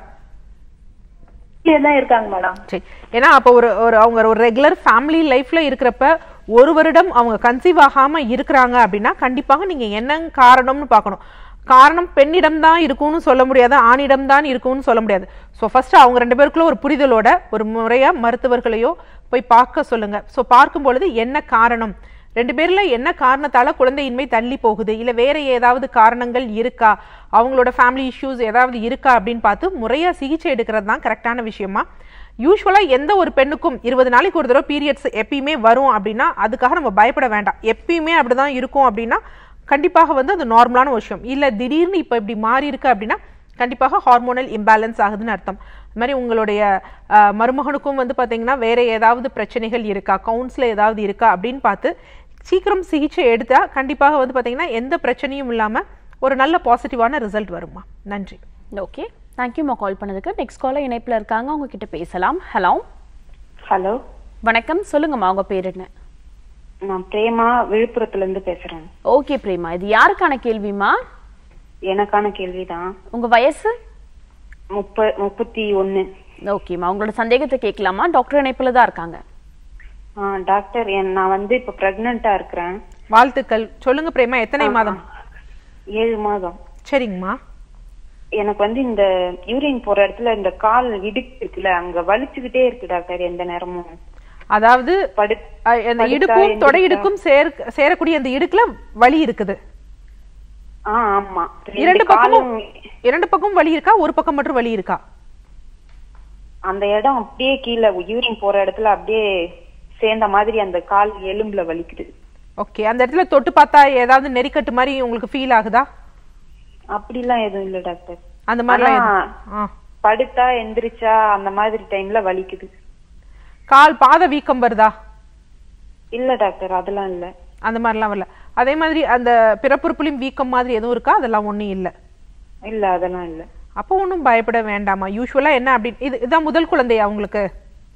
தான் இருக்காங்க மேடம் சரி ஏன்னா அப்போ ஒரு ஒரு அவங்க ஒரு ரெகுலர் ஃபேமிலி லைஃப்ல இருக்கிறப்ப ஒரு வருடம் அவங்க கன்சீவ் ஆகாம இருக்கிறாங்க அப்படின்னா கண்டிப்பாக நீங்க என்ன காரணம்னு பார்க்கணும் காரணம் பெண்ணிடம் தான் இருக்கும்னு சொல்ல முடியாது ஆணிடம் தான் இருக்கும்னு சொல்ல முடியாது ஸோ ஃபர்ஸ்ட் அவங்க ரெண்டு பேருக்குள்ள ஒரு புரிதலோட ஒரு முறையா மருத்துவர்களையோ போய் பார்க்க சொல்லுங்க ஸோ பார்க்கும் பொழுது என்ன காரணம் ரெண்டு பேர்ல என்ன காரணத்தால குழந்தையின்மை தள்ளி போகுது இல்ல வேற ஏதாவது காரணங்கள் இருக்கா அவங்களோட ஃபேமிலி இஷ்யூஸ் ஏதாவது இருக்கா அப்படின்னு பார்த்து முறையா சிகிச்சை எடுக்கிறது தான் கரெக்டான விஷயமா யூஸ்வலா எந்த ஒரு பெண்ணுக்கும் இருபது நாளைக்கு ஒரு தடவை பீரியட்ஸ் எப்பயுமே வரும் அப்படின்னா அதுக்காக நம்ம பயப்பட வேண்டாம் எப்பயுமே அப்படிதான் இருக்கும் அப்படின்னா கண்டிப்பாக வந்து அது நார்மலான ஒரு விஷயம் இல்ல திடீர்னு இப்ப இப்படி மாறி இருக்கு அப்படின்னா கண்டிப்பாக ஹார்மோனல் இம்பேலன்ஸ் ஆகுதுன்னு அர்த்தம் அது மாதிரி உங்களுடைய அஹ், மருமகனுக்கும் வந்து பாத்தீங்கன்னா வேற ஏதாவது பிரச்சனைகள் இருக்கா கவுன்ஸ்ல ஏதாவது இருக்கா அப்படின்னு பார்த்து சீக்கிரம் சிகிச்சை எடுத்தா கண்டிப்பாக வந்து பாத்தீங்கன்னா எந்த பிரச்சனையும் இல்லாம ஒரு நல்ல பாசிட்டிவான ரிசல்ட் வருமா நன்றி ஓகே தேங்க்யூம்மா கால் பண்ணதுக்கு நெக்ஸ்ட் காலர் இணைப்புல இருக்காங்க அவங்க கிட்ட பேசலாம் ஹலோ ஹலோ வணக்கம் சொல்லுங்கம்மா உங்க பேர் என்ன நான் பிரேமா விழுப்புரத்துல இருந்து பேசுறேன் ஓகே பிரேமா இது யாருக்கான கேள்விமா எனக்கான கேள்விதான் உங்க வயசு முப்ப முப்பத்தி ஒண்ணு ஓகேம்மா உங்களோட சந்தேகத்தை கேட்கலாமா டாக்டர் இணைப்புல தான் இருக்காங்க ஆ, டாக்டர் என் நான் வந்து இப்ப பிரெக்னண்டா இருக்கிறேன் வாழ்த்துக்கள் சொல்லுங்க பிரேமா எத்தனை மாதம் ஏழு மாதம் சரிங்கம்மா எனக்கு வந்து இந்த யூரின் போற இடத்துல இந்த கால் இடுக்கு இருக்குல்ல அங்க வலிச்சுக்கிட்டே இருக்கு டாக்டர் எந்த நேரமும் அதாவது படு அஹ், அந்த படுத்தா, இடுப்பும் எந்திரிச்சா. தொடை இடுக்கும் சேர் சேரக்கூடிய அந்த இடுக்குல வலி இருக்குது ஆ ஆமா இரண்டு ரெண்டு பக்கமும் காலும் இரண்டு பக்கம் வலி இருக்கா ஒரு பக்கம் மட்டும் வலி இருக்கா அந்த இடம் அப்படியே கீழே யூரின் போற இடத்துல அப்படியே சேர்ந்த மாதிரி அந்த கால் எலும்புல வலிக்குது ஓகே அந்த இடத்துல தொட்டு பார்த்தா ஏதாவது நெறிக்கட்டு மாதிரி உங்களுக்கு ஃபீல் ஆகுதா அப்படிலாம் எதுவும் இல்ல டாக்டர் அந்த மாதிரிலாம் ஆனா, எதுவும்? ஆ. படுத்தா எந்திரிச்சா அந்த மாதிரி டைம்ல வலிக்குது கால் பாத வீக்கம் வருதா இல்ல டாக்டர் அதெல்லாம் இல்ல அந்த மாதிரிலாம் வரல அதே மாதிரி அந்த பிறப்புறுப்புலையும் வீக்கம் மாதிரி எதுவும் இருக்கா அதெல்லாம் ஒண்ணும் இல்ல இல்ல அதெல்லாம் இல்ல அப்போ ஒன்றும் பயப்பட வேண்டாமா யூஸ்வலா என்ன அப்படி இது இதான் முதல் குழந்தையா உங்களுக்கு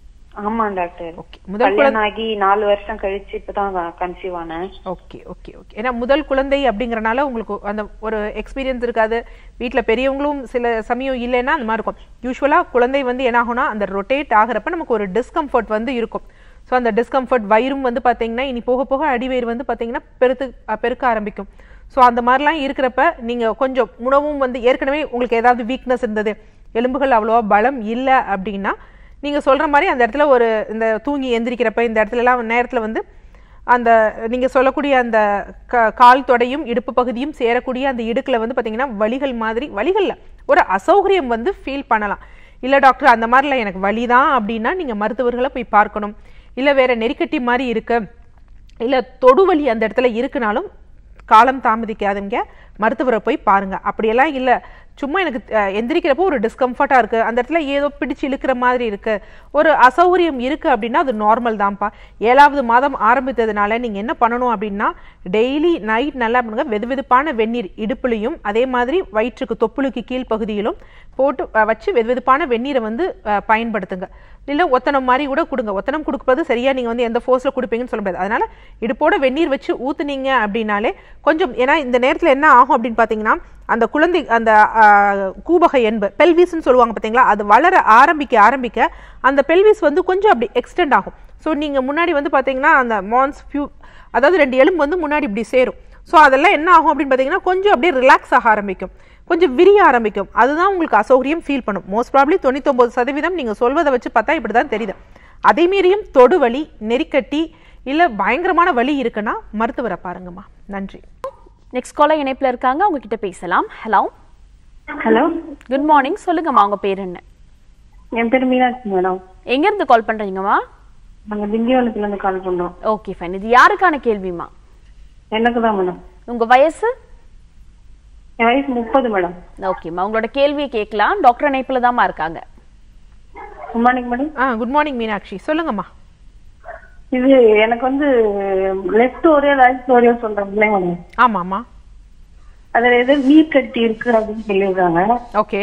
ஆமா டாக்டர் ஓகே முதல் குழந்தை கல்யாணம் ஆகி நாலு வருஷம் கழிச்சு இப்பதான் கன்சீவ் ஆனேன் ஓகே ஓகே ஓகே ஏன்னா முதல் குழந்தை அப்படிங்கறனால உங்களுக்கு அந்த ஒரு எக்ஸ்பீரியன்ஸ் இருக்காது வீட்ல பெரியவங்களும் சில சமயம் இல்லைன்னா அந்த மாதிரி இருக்கும் யூஸ்வலா குழந்தை வந்து என்ன ஆகும்னா அந்த ரொட்டேட் ஆகுறப்ப நமக்கு ஒரு டிஸ்கம்ஃபர்ட் வந்து இருக்கும் ஸோ அந்த டிஸ்கம்ஃபர்ட் வயிறும் வந்து பாத்தீங்கன்னா இனி போக போக அடிவயிறு வந்து பாத்தீங்கன்னா பெருத்து அஹ் பெருக்க ஆரம்பிக்கும் ஸோ அந்த மாதிரிலாம் இருக்கிறப்ப நீங்க கொஞ்சம் உணவும் வந்து ஏற்கனவே உங்களுக்கு ஏதாவது வீக்னஸ் இருந்தது எலும்புகள் அவ்வளோவா பலம் இல்லை அப்படின்னா நீங்க சொல்ற மாதிரி அந்த இடத்துல ஒரு இந்த தூங்கி எந்திரிக்கிறப்ப இந்த இடத்துல எல்லாம் நேரத்துல வந்து அந்த நீங்க சொல்லக்கூடிய அந்த க- கால் தொடையும் இடுப்பு பகுதியும் சேரக்கூடிய அந்த இடுக்குல வந்து பாத்தீங்கன்னா வலிகள் மாதிரி வலிகள்ல ஒரு அசௌகரியம் வந்து ஃபீல் பண்ணலாம் இல்ல டாக்டர் அந்த மாதிரில எனக்கு வலிதான் அப்படின்னா நீங்க மருத்துவர்களை போய் பார்க்கணும் இல்ல வேற நெறிக்கட்டி மாதிரி இருக்கு இல்ல தொடுவலி அந்த இடத்துல இருக்குனாலும் காலம் தாமதிக்காதீங்க மருத்துவரை போய் பாருங்க அப்படியெல்லாம் இல்ல சும்மா எனக்கு அஹ், எந்திரிக்கிறப்போ ஒரு டிஸ்கம்ஃபர்ட்டா இருக்கு அந்த இடத்துல ஏதோ பிடிச்சு இழுக்கிற மாதிரி இருக்கு ஒரு அசௌகரியம் இருக்கு அப்படின்னா அது நார்மல் தான்ப்பா ஏழாவது மாதம் ஆரம்பித்ததுனால நீங்க என்ன பண்ணணும் அப்படின்னா டெய்லி நைட் நல்லா பண்ணுங்க வெது வெதுப்பான வெந்நீர் இடுப்புலையும் அதே மாதிரி வயிற்றுக்கு தொப்புளுக்கு கீழ் பகுதியிலும் போட்டு அஹ், வச்சு வெது வெதுப்பான வெந்நீரை வந்து அஹ், பயன்படுத்துங்க இல்ல ஒத்தனம் மாதிரி கூட கொடுங்க ஒத்தனம் கொடுப்பது சரியா நீங்க வந்து எந்த ஃபோர்ஸ்ல கொடுப்பீங்கன்னு சொல்ல முடியாது அதனால இடுப்போட வெந்நீர் வச்சு ஊத்துனீங்க அப்படின்னாலே கொஞ்சம் ஏன்னா இந்த நேரத்துல என்ன ஆகும் அப்படின்னு பாத்தீங்கன்னா அந்த குழந்தை அந்த ஆஹ், கூபக எண்பு பெல்விஸ்ன்னு சொல்லுவாங்க பாத்தீங்களா அது வளர ஆரம்பிக்க ஆரம்பிக்க அந்த பெல்விஸ் வந்து கொஞ்சம் அப்படி எக்ஸ்டெண்ட் ஆகும் ஸோ நீங்க முன்னாடி வந்து பாத்தீங்கன்னா அந்த மான்ஸ் ஃபியூ அதாவது ரெண்டு எலும்பு வந்து முன்னாடி இப்படி சேரும் ஸோ அதெல்லாம் என்ன ஆகும் அப்படின்னு பார்த்தீங்கன்னா கொஞ்சம் அப்படியே ரிலாக்ஸ் ஆக ஆரம்பிக்கும் கொஞ்சம் விரிய ஆரம்பிக்கும் அதுதான் உங்களுக்கு அசௌகரியம் ஃபீல் பண்ணும் மோஸ்ட் ப்ராப்ளி தொண்ணூத்தொம்பது சதவீதம் நீங்கள் சொல்வதை வச்சு பார்த்தா இப்படி தான் தெரியுது அதே மீறியும் தொடு வலி நெறிக்கட்டி இல்லை பயங்கரமான வலி இருக்குன்னா மருத்துவரை பாருங்கம்மா நன்றி நெக்ஸ்ட் காலர் இணைப்புல இருக்காங்க அவங்க கிட்ட பேசலாம் ஹலோ ஹலோ குட் மார்னிங் சொல்லுங்கம்மா உங்க பேர் என்ன என் பேர் மீனாட்சி மேடம் எங்க இருந்து கால் பண்றீங்கம்மா நாங்க திண்டிவனத்துல இருந்து கால் பண்றோம் ஓகே ஃபைன் இது யாருக்கான கேள்விமா எனக்கு தான் மேடம் உங்க வயசு என் வயசு முப்பது மேடம் ஓகேம்மா உங்களோட கேள்வியை கேட்கலாம் டாக்டர் இணைப்புல தாம்மா இருக்காங்க குட் மார்னிங் மேடம் ஆ குட் மார்னிங் மீனாட்சி சொல்லுங்கம்மா இது எனக்கு வந்து லெஃப்ட் ஒரே ரைட் ஒரே சொல்றாங்களே மேடம் ஆமாம்மா அதுல ஏதோ நீர் கட்டி இருக்கு அப்படின்னு சொல்லியிருக்காங்க ஓகே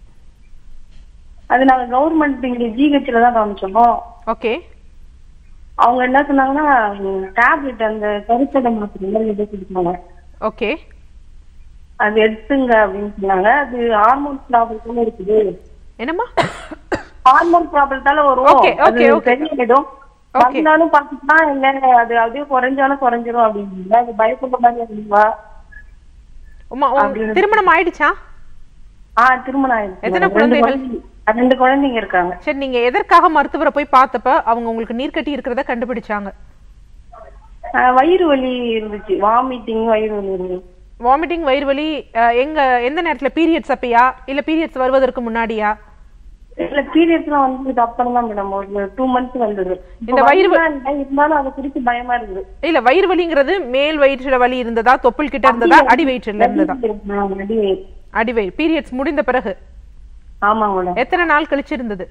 அது நாங்க கவர்மெண்ட் இங்க ஜிஹெச்ல தான் காமிச்சோம் ஓகே அவங்க என்ன சொன்னாங்கன்னா டேப்லெட் அந்த கருத்தடை மாத்திரை மாதிரி எது கொடுத்தாங்க ஓகே அது எடுத்துங்க அப்படின்னு சொன்னாங்க அது ஹார்மோன் ப்ராப்ளம் இருக்குது என்னம்மா ஹார்மோன் ப்ராப்ளத்தால வரும் Okay, okay, அது okay. சரியாயிடும் Okay. வந்தாலும் பாத்துட்டா இல்ல அது அப்படியே குறைஞ்சாலும் குறைஞ்சிரும் அப்படின்னு அது பயப்படுற மாதிரி இருந்துவா உமா உங்க திருமணம் ஆயிடுச்சா ஆ திருமணம் ஆயிடுச்சு எத்தனை madam. ரெண்டு குழந்தைகள்? குழந்தை- ரெண்டு குழந்தைங்க இருக்காங்க சரி நீங்க எதற்காக மருத்துவரை போய் பார்த்தப்ப அவங்க உங்களுக்கு நீர்க்கட்டி இருக்கிறத கண்டுபிடிச்சாங்க ஆ, வயிறு வலி இருந்துச்சு வாமிட்டிங் வயிறு வலி இருந்துச்சு வாமிட்டிங் வயிறு வலி அஹ், எங்க எந்த நேரத்துல பீரியட்ஸ் அப்பயா இல்ல பீரியட்ஸ் வருவதற்கு முன்னாடியா இல்ல பீரியட்ஸ்லாம் வந்ததுக்கு அப்புறம் தான் மேடம் ஒரு டூ மந்த்ஸ் வந்தது இந்த இந்த வயிறு வயிறு இருந்தாலும் அதை குறித்து பயமா இருக்குது இல்ல வயிறு வலிங்கிறது மேல் வயிற்றுல வலி இருந்ததா தொப்புள் கிட்ட இருந்ததா அடி வயிற்றுல இருந்ததா அடி வயிறு. அடி வயிறு பீரியட்ஸ் முடிந்த பிறகு ஆமாங்க மேடம் எத்தனை நாள் கழிச்சு இருந்தது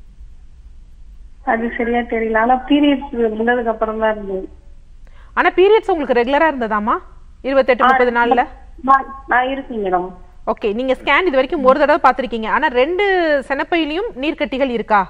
அது சரியா தெரியல ஆனா பீரியட்ஸ் வந்ததுக்கு அப்புறம் தான் இருந்தது ஆனா பீரியட்ஸ் உங்களுக்கு ரெகுலரா இருந்ததாமா இருபத்தெட்டு முப்பது நாள்ல நான் நான் இருக்கேன் மேடம் ஓகே நீங்க ஸ்கேன் இது வரைக்கும் ஒரு தடவை பார்த்திருக்கீங்க ஆனா ரெண்டு செனப்பையிலயும் நீர்க்கட்டிகள் இருக்கா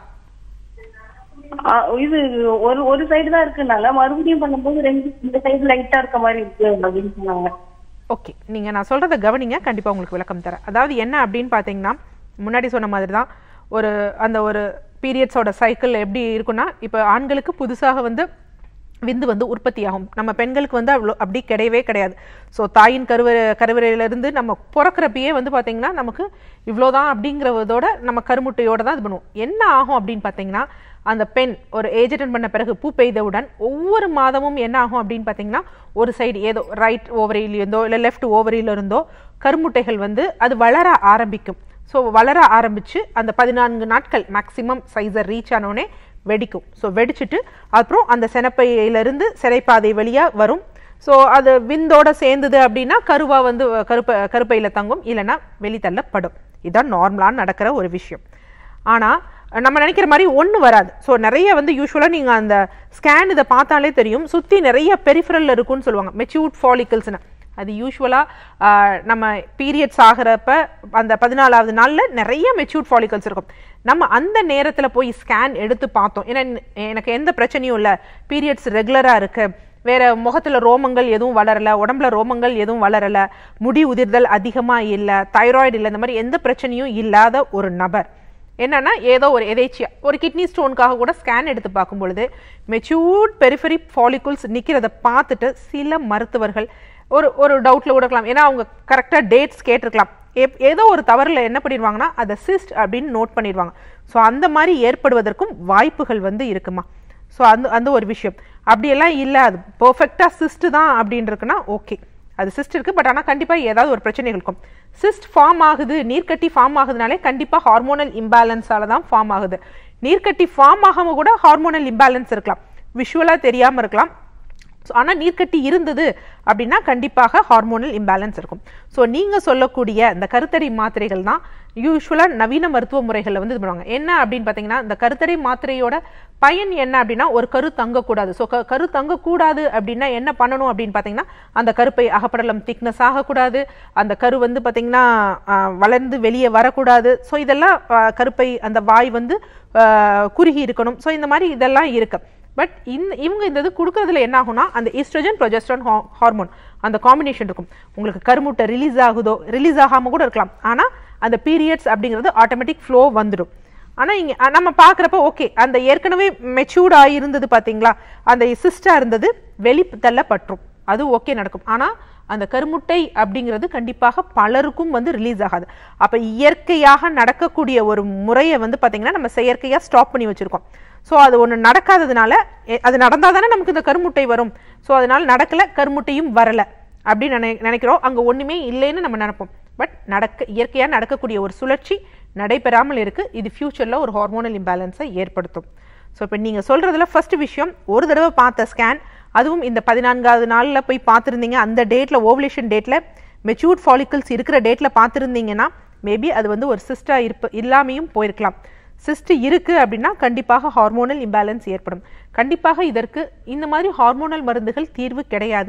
ஆ, இது ஒரு ஒரு சைடு தான் இருக்குனாங்க மறுபடியும் பண்ணும்போது ரெண்டு இந்த சைடு லைட்டா இருக்க மாதிரி இருக்கு அப்படின்னு சொன்னாங்க ஓகே நீங்க நான் சொல்றத கவனிங்க கண்டிப்பா உங்களுக்கு விளக்கம் தரேன் அதாவது என்ன அப்படின்னு பாத்தீங்கன்னா முன்னாடி சொன்ன மாதிரி தான் ஒரு அந்த ஒரு பீரியட்ஸோட சைக்கிள் எப்படி இருக்குன்னா இப்போ ஆண்களுக்கு புதுசாக வந்து விந்து வந்து உற்பத்தி ஆகும் நம்ம பெண்களுக்கு வந்து அவ்வளோ அப்படி கிடையவே கிடையாது ஸோ தாயின் கருவறை கருவறையிலிருந்து நம்ம பிறக்கிறப்பயே வந்து பார்த்தீங்கன்னா நமக்கு இவ்வளோதான் அப்படிங்கிறதோட நம்ம கருமுட்டையோட தான் இது பண்ணுவோம் என்ன ஆகும் அப்படின்னு பார்த்தீங்கன்னா அந்த பெண் ஒரு ஏஜ் அட்டன் பண்ண பிறகு பூ பெய்தவுடன் ஒவ்வொரு மாதமும் என்ன ஆகும் அப்படின்னு பார்த்தீங்கன்னா ஒரு சைடு ஏதோ ரைட் ஓவரியிலிருந்தோ இல்லை லெஃப்ட் ஓவரியில இருந்தோ கருமுட்டைகள் வந்து அது வளர ஆரம்பிக்கும் ஸோ வளர ஆரம்பிச்சு அந்த பதினான்கு நாட்கள் மேக்ஸிமம் சைஸை ரீச் ஆனோடனே வெடிக்கும் ஸோ வெடிச்சிட்டு அப்புறம் அந்த செனப்பையிலிருந்து சிறைப்பாதை வழியா வரும் ஸோ அது விந்தோட சேர்ந்தது அப்படின்னா கருவா வந்து கருப்பை கருப்பையில தங்கும் இல்லைன்னா வெளித்தள்ளப்படும் இதுதான் நார்மலாக நடக்கிற ஒரு விஷயம் ஆனா நம்ம நினைக்கிற மாதிரி ஒண்ணு வராது ஸோ நிறைய வந்து யூஸ்வலாக நீங்க அந்த ஸ்கேன் இதை பார்த்தாலே தெரியும் சுத்தி நிறைய பெரிஃபரல் இருக்கும்னு சொல்லுவாங்க மெச்சூர்ட் ஃபாலிக்கல்ஸ்னு அது யூஸ்வலாக நம்ம பீரியட்ஸ் ஆகிறப்ப அந்த பதினாலாவது நாள்ல நிறைய மெச்சூர்ட் ஃபாலிக்கல்ஸ் இருக்கும் நம்ம அந்த நேரத்துல போய் ஸ்கேன் எடுத்து பார்த்தோம் ஏன்னா எனக்கு எந்த பிரச்சனையும் இல்லை பீரியட்ஸ் ரெகுலரா இருக்கு வேற முகத்துல ரோமங்கள் எதுவும் வளரல உடம்புல ரோமங்கள் எதுவும் வளரல முடி உதிர்தல் அதிகமா இல்ல தைராய்டு இல்லை இந்த மாதிரி எந்த பிரச்சனையும் இல்லாத ஒரு நபர் என்னன்னா ஏதோ ஒரு எதேச்சியா ஒரு கிட்னி ஸ்டோனுக்காக கூட ஸ்கேன் எடுத்து பார்க்கும் பொழுது மெச்சூர்ட் பெரிஃபரி ஃபாலிகுல்ஸ் நிக்கிறத பார்த்துட்டு சில மருத்துவர்கள் ஒரு ஒரு டவுட்ல கூட இருக்கலாம் ஏன்னா அவங்க கரெக்டா டேட்ஸ் கேட்டிருக்கலாம் ஏப்- ஏதோ ஒரு தவறுல என்ன பண்ணிடுவாங்கன்னா அதை சிஸ்ட் அப்படின்னு நோட் பண்ணிடுவாங்க ஸோ அந்த மாதிரி ஏற்படுவதற்கும் வாய்ப்புகள் வந்து இருக்குமா ஸோ அந்த அந்த ஒரு விஷயம் அப்படியெல்லாம் இல்லை அது பர்ஃபெக்டாக சிஸ்ட் தான் அப்படின்னு இருக்குன்னா ஓகே அது சிஸ்ட் இருக்கு பட் ஆனால் கண்டிப்பாக ஏதாவது ஒரு பிரச்சனைகள் இருக்கும் சிஸ்ட் ஃபார்ம் ஆகுது நீர்க்கட்டி ஃபார்ம் ஆகுதுனாலே கண்டிப்பாக ஹார்மோனல் இம்பேலன்ஸால தான் ஃபார்ம் ஆகுது நீர்க்கட்டி ஃபார்ம் ஆகாம கூட ஹார்மோனல் இம்பேலன்ஸ் இருக்கலாம் விஷுவலாக தெரியாமல் இருக்கலாம் ஸோ ஆனால் நீர்க்கட்டி இருந்தது அப்படின்னா கண்டிப்பாக ஹார்மோனல் இம்பேலன்ஸ் இருக்கும் ஸோ நீங்கள் சொல்லக்கூடிய இந்த கருத்தடை மாத்திரைகள் தான் யூஸ்வலாக நவீன மருத்துவ முறைகளில் வந்து இது பண்ணுவாங்க என்ன அப்படின்னு பார்த்தீங்கன்னா இந்த கருத்தடை மாத்திரையோட பயன் என்ன அப்படின்னா ஒரு கரு தங்கக்கூடாது ஸோ கரு தங்கக்கூடாது அப்படின்னா என்ன பண்ணணும் அப்படின்னு பார்த்தீங்கன்னா அந்த கருப்பை அகப்படலம் திக்னஸ் ஆகக்கூடாது அந்த கரு வந்து பார்த்தீங்கன்னா ஆஹ், வளர்ந்து வெளியே வரக்கூடாது ஸோ இதெல்லாம் ஆஹ், கருப்பை அந்த வாய் வந்து ஆஹ், குறுகி இருக்கணும் ஸோ இந்த மாதிரி இதெல்லாம் இருக்கு பட் இந்த இவங்க இந்த இது கொடுக்கறதுல என்ன ஆகும்னா அந்த ஈஸ்ட்ரஜன் ப்ரொஜெஸ்ட்ரான் ஹார்மோன் அந்த காம்பினேஷன் இருக்கும் உங்களுக்கு கருமுட்டை ரிலீஸ் ஆகுதோ ரிலீஸ் ஆகாம கூட இருக்கலாம் ஆனா அந்த பீரியட்ஸ் அப்படிங்கிறது ஆட்டோமேட்டிக் ஃப்ளோ வந்துடும் ஆனா இங்க அஹ், நம்ம பார்க்கறப்ப ஓகே அந்த ஏற்கனவே மெச்சூர்ட் ஆயிருந்தது பாத்தீங்களா அந்த சிஸ்டா இருந்தது வெளி தள்ளப்பட்டுரும் அது ஓகே நடக்கும் ஆனா அந்த கருமுட்டை அப்படிங்கிறது கண்டிப்பாக பலருக்கும் வந்து ரிலீஸ் ஆகாது அப்ப இயற்கையாக நடக்கக்கூடிய ஒரு முறையை வந்து பாத்தீங்கன்னா நம்ம செயற்கையா ஸ்டாப் பண்ணி வச்சிருக்கோம் ஸோ அது ஒன்று நடக்காததுனால எ- அது நடந்தால் தானே நமக்கு இந்த கருமுட்டை வரும் ஸோ அதனால நடக்கல கருமுட்டையும் வரல அப்படின்னு நினை நினைக்கிறோம் அங்கே ஒன்றுமே இல்லைன்னு நம்ம நினைப்போம் பட் நடக்க இயற்கையாக நடக்கக்கூடிய ஒரு சுழற்சி நடைபெறாமல் இருக்கு இது ஃபியூச்சரில் ஒரு ஹார்மோனல் இம்பேலன்ஸை ஏற்படுத்தும் ஸோ இப்போ நீங்கள் சொல்கிறதுல ஃபர்ஸ்ட் விஷயம் ஒரு தடவை பார்த்த ஸ்கேன் அதுவும் இந்த பதினான்காவது நாளில் போய் பார்த்துருந்தீங்க அந்த டேட்டில் ஓவலேஷன் டேட்டில் மெச்சூர்ட் ஃபாலிகல்ஸ் இருக்கிற டேட்டில் பார்த்துருந்தீங்கன்னா மேபி அது வந்து ஒரு சிஸ்டா இருப்ப இல்லாமையும் போயிருக்கலாம் சிஸ்ட் இருக்கு அப்படின்னா கண்டிப்பாக ஹார்மோனல் இம்பேலன்ஸ் ஏற்படும் கண்டிப்பாக இதற்கு இந்த மாதிரி ஹார்மோனல் மருந்துகள் தீர்வு கிடையாது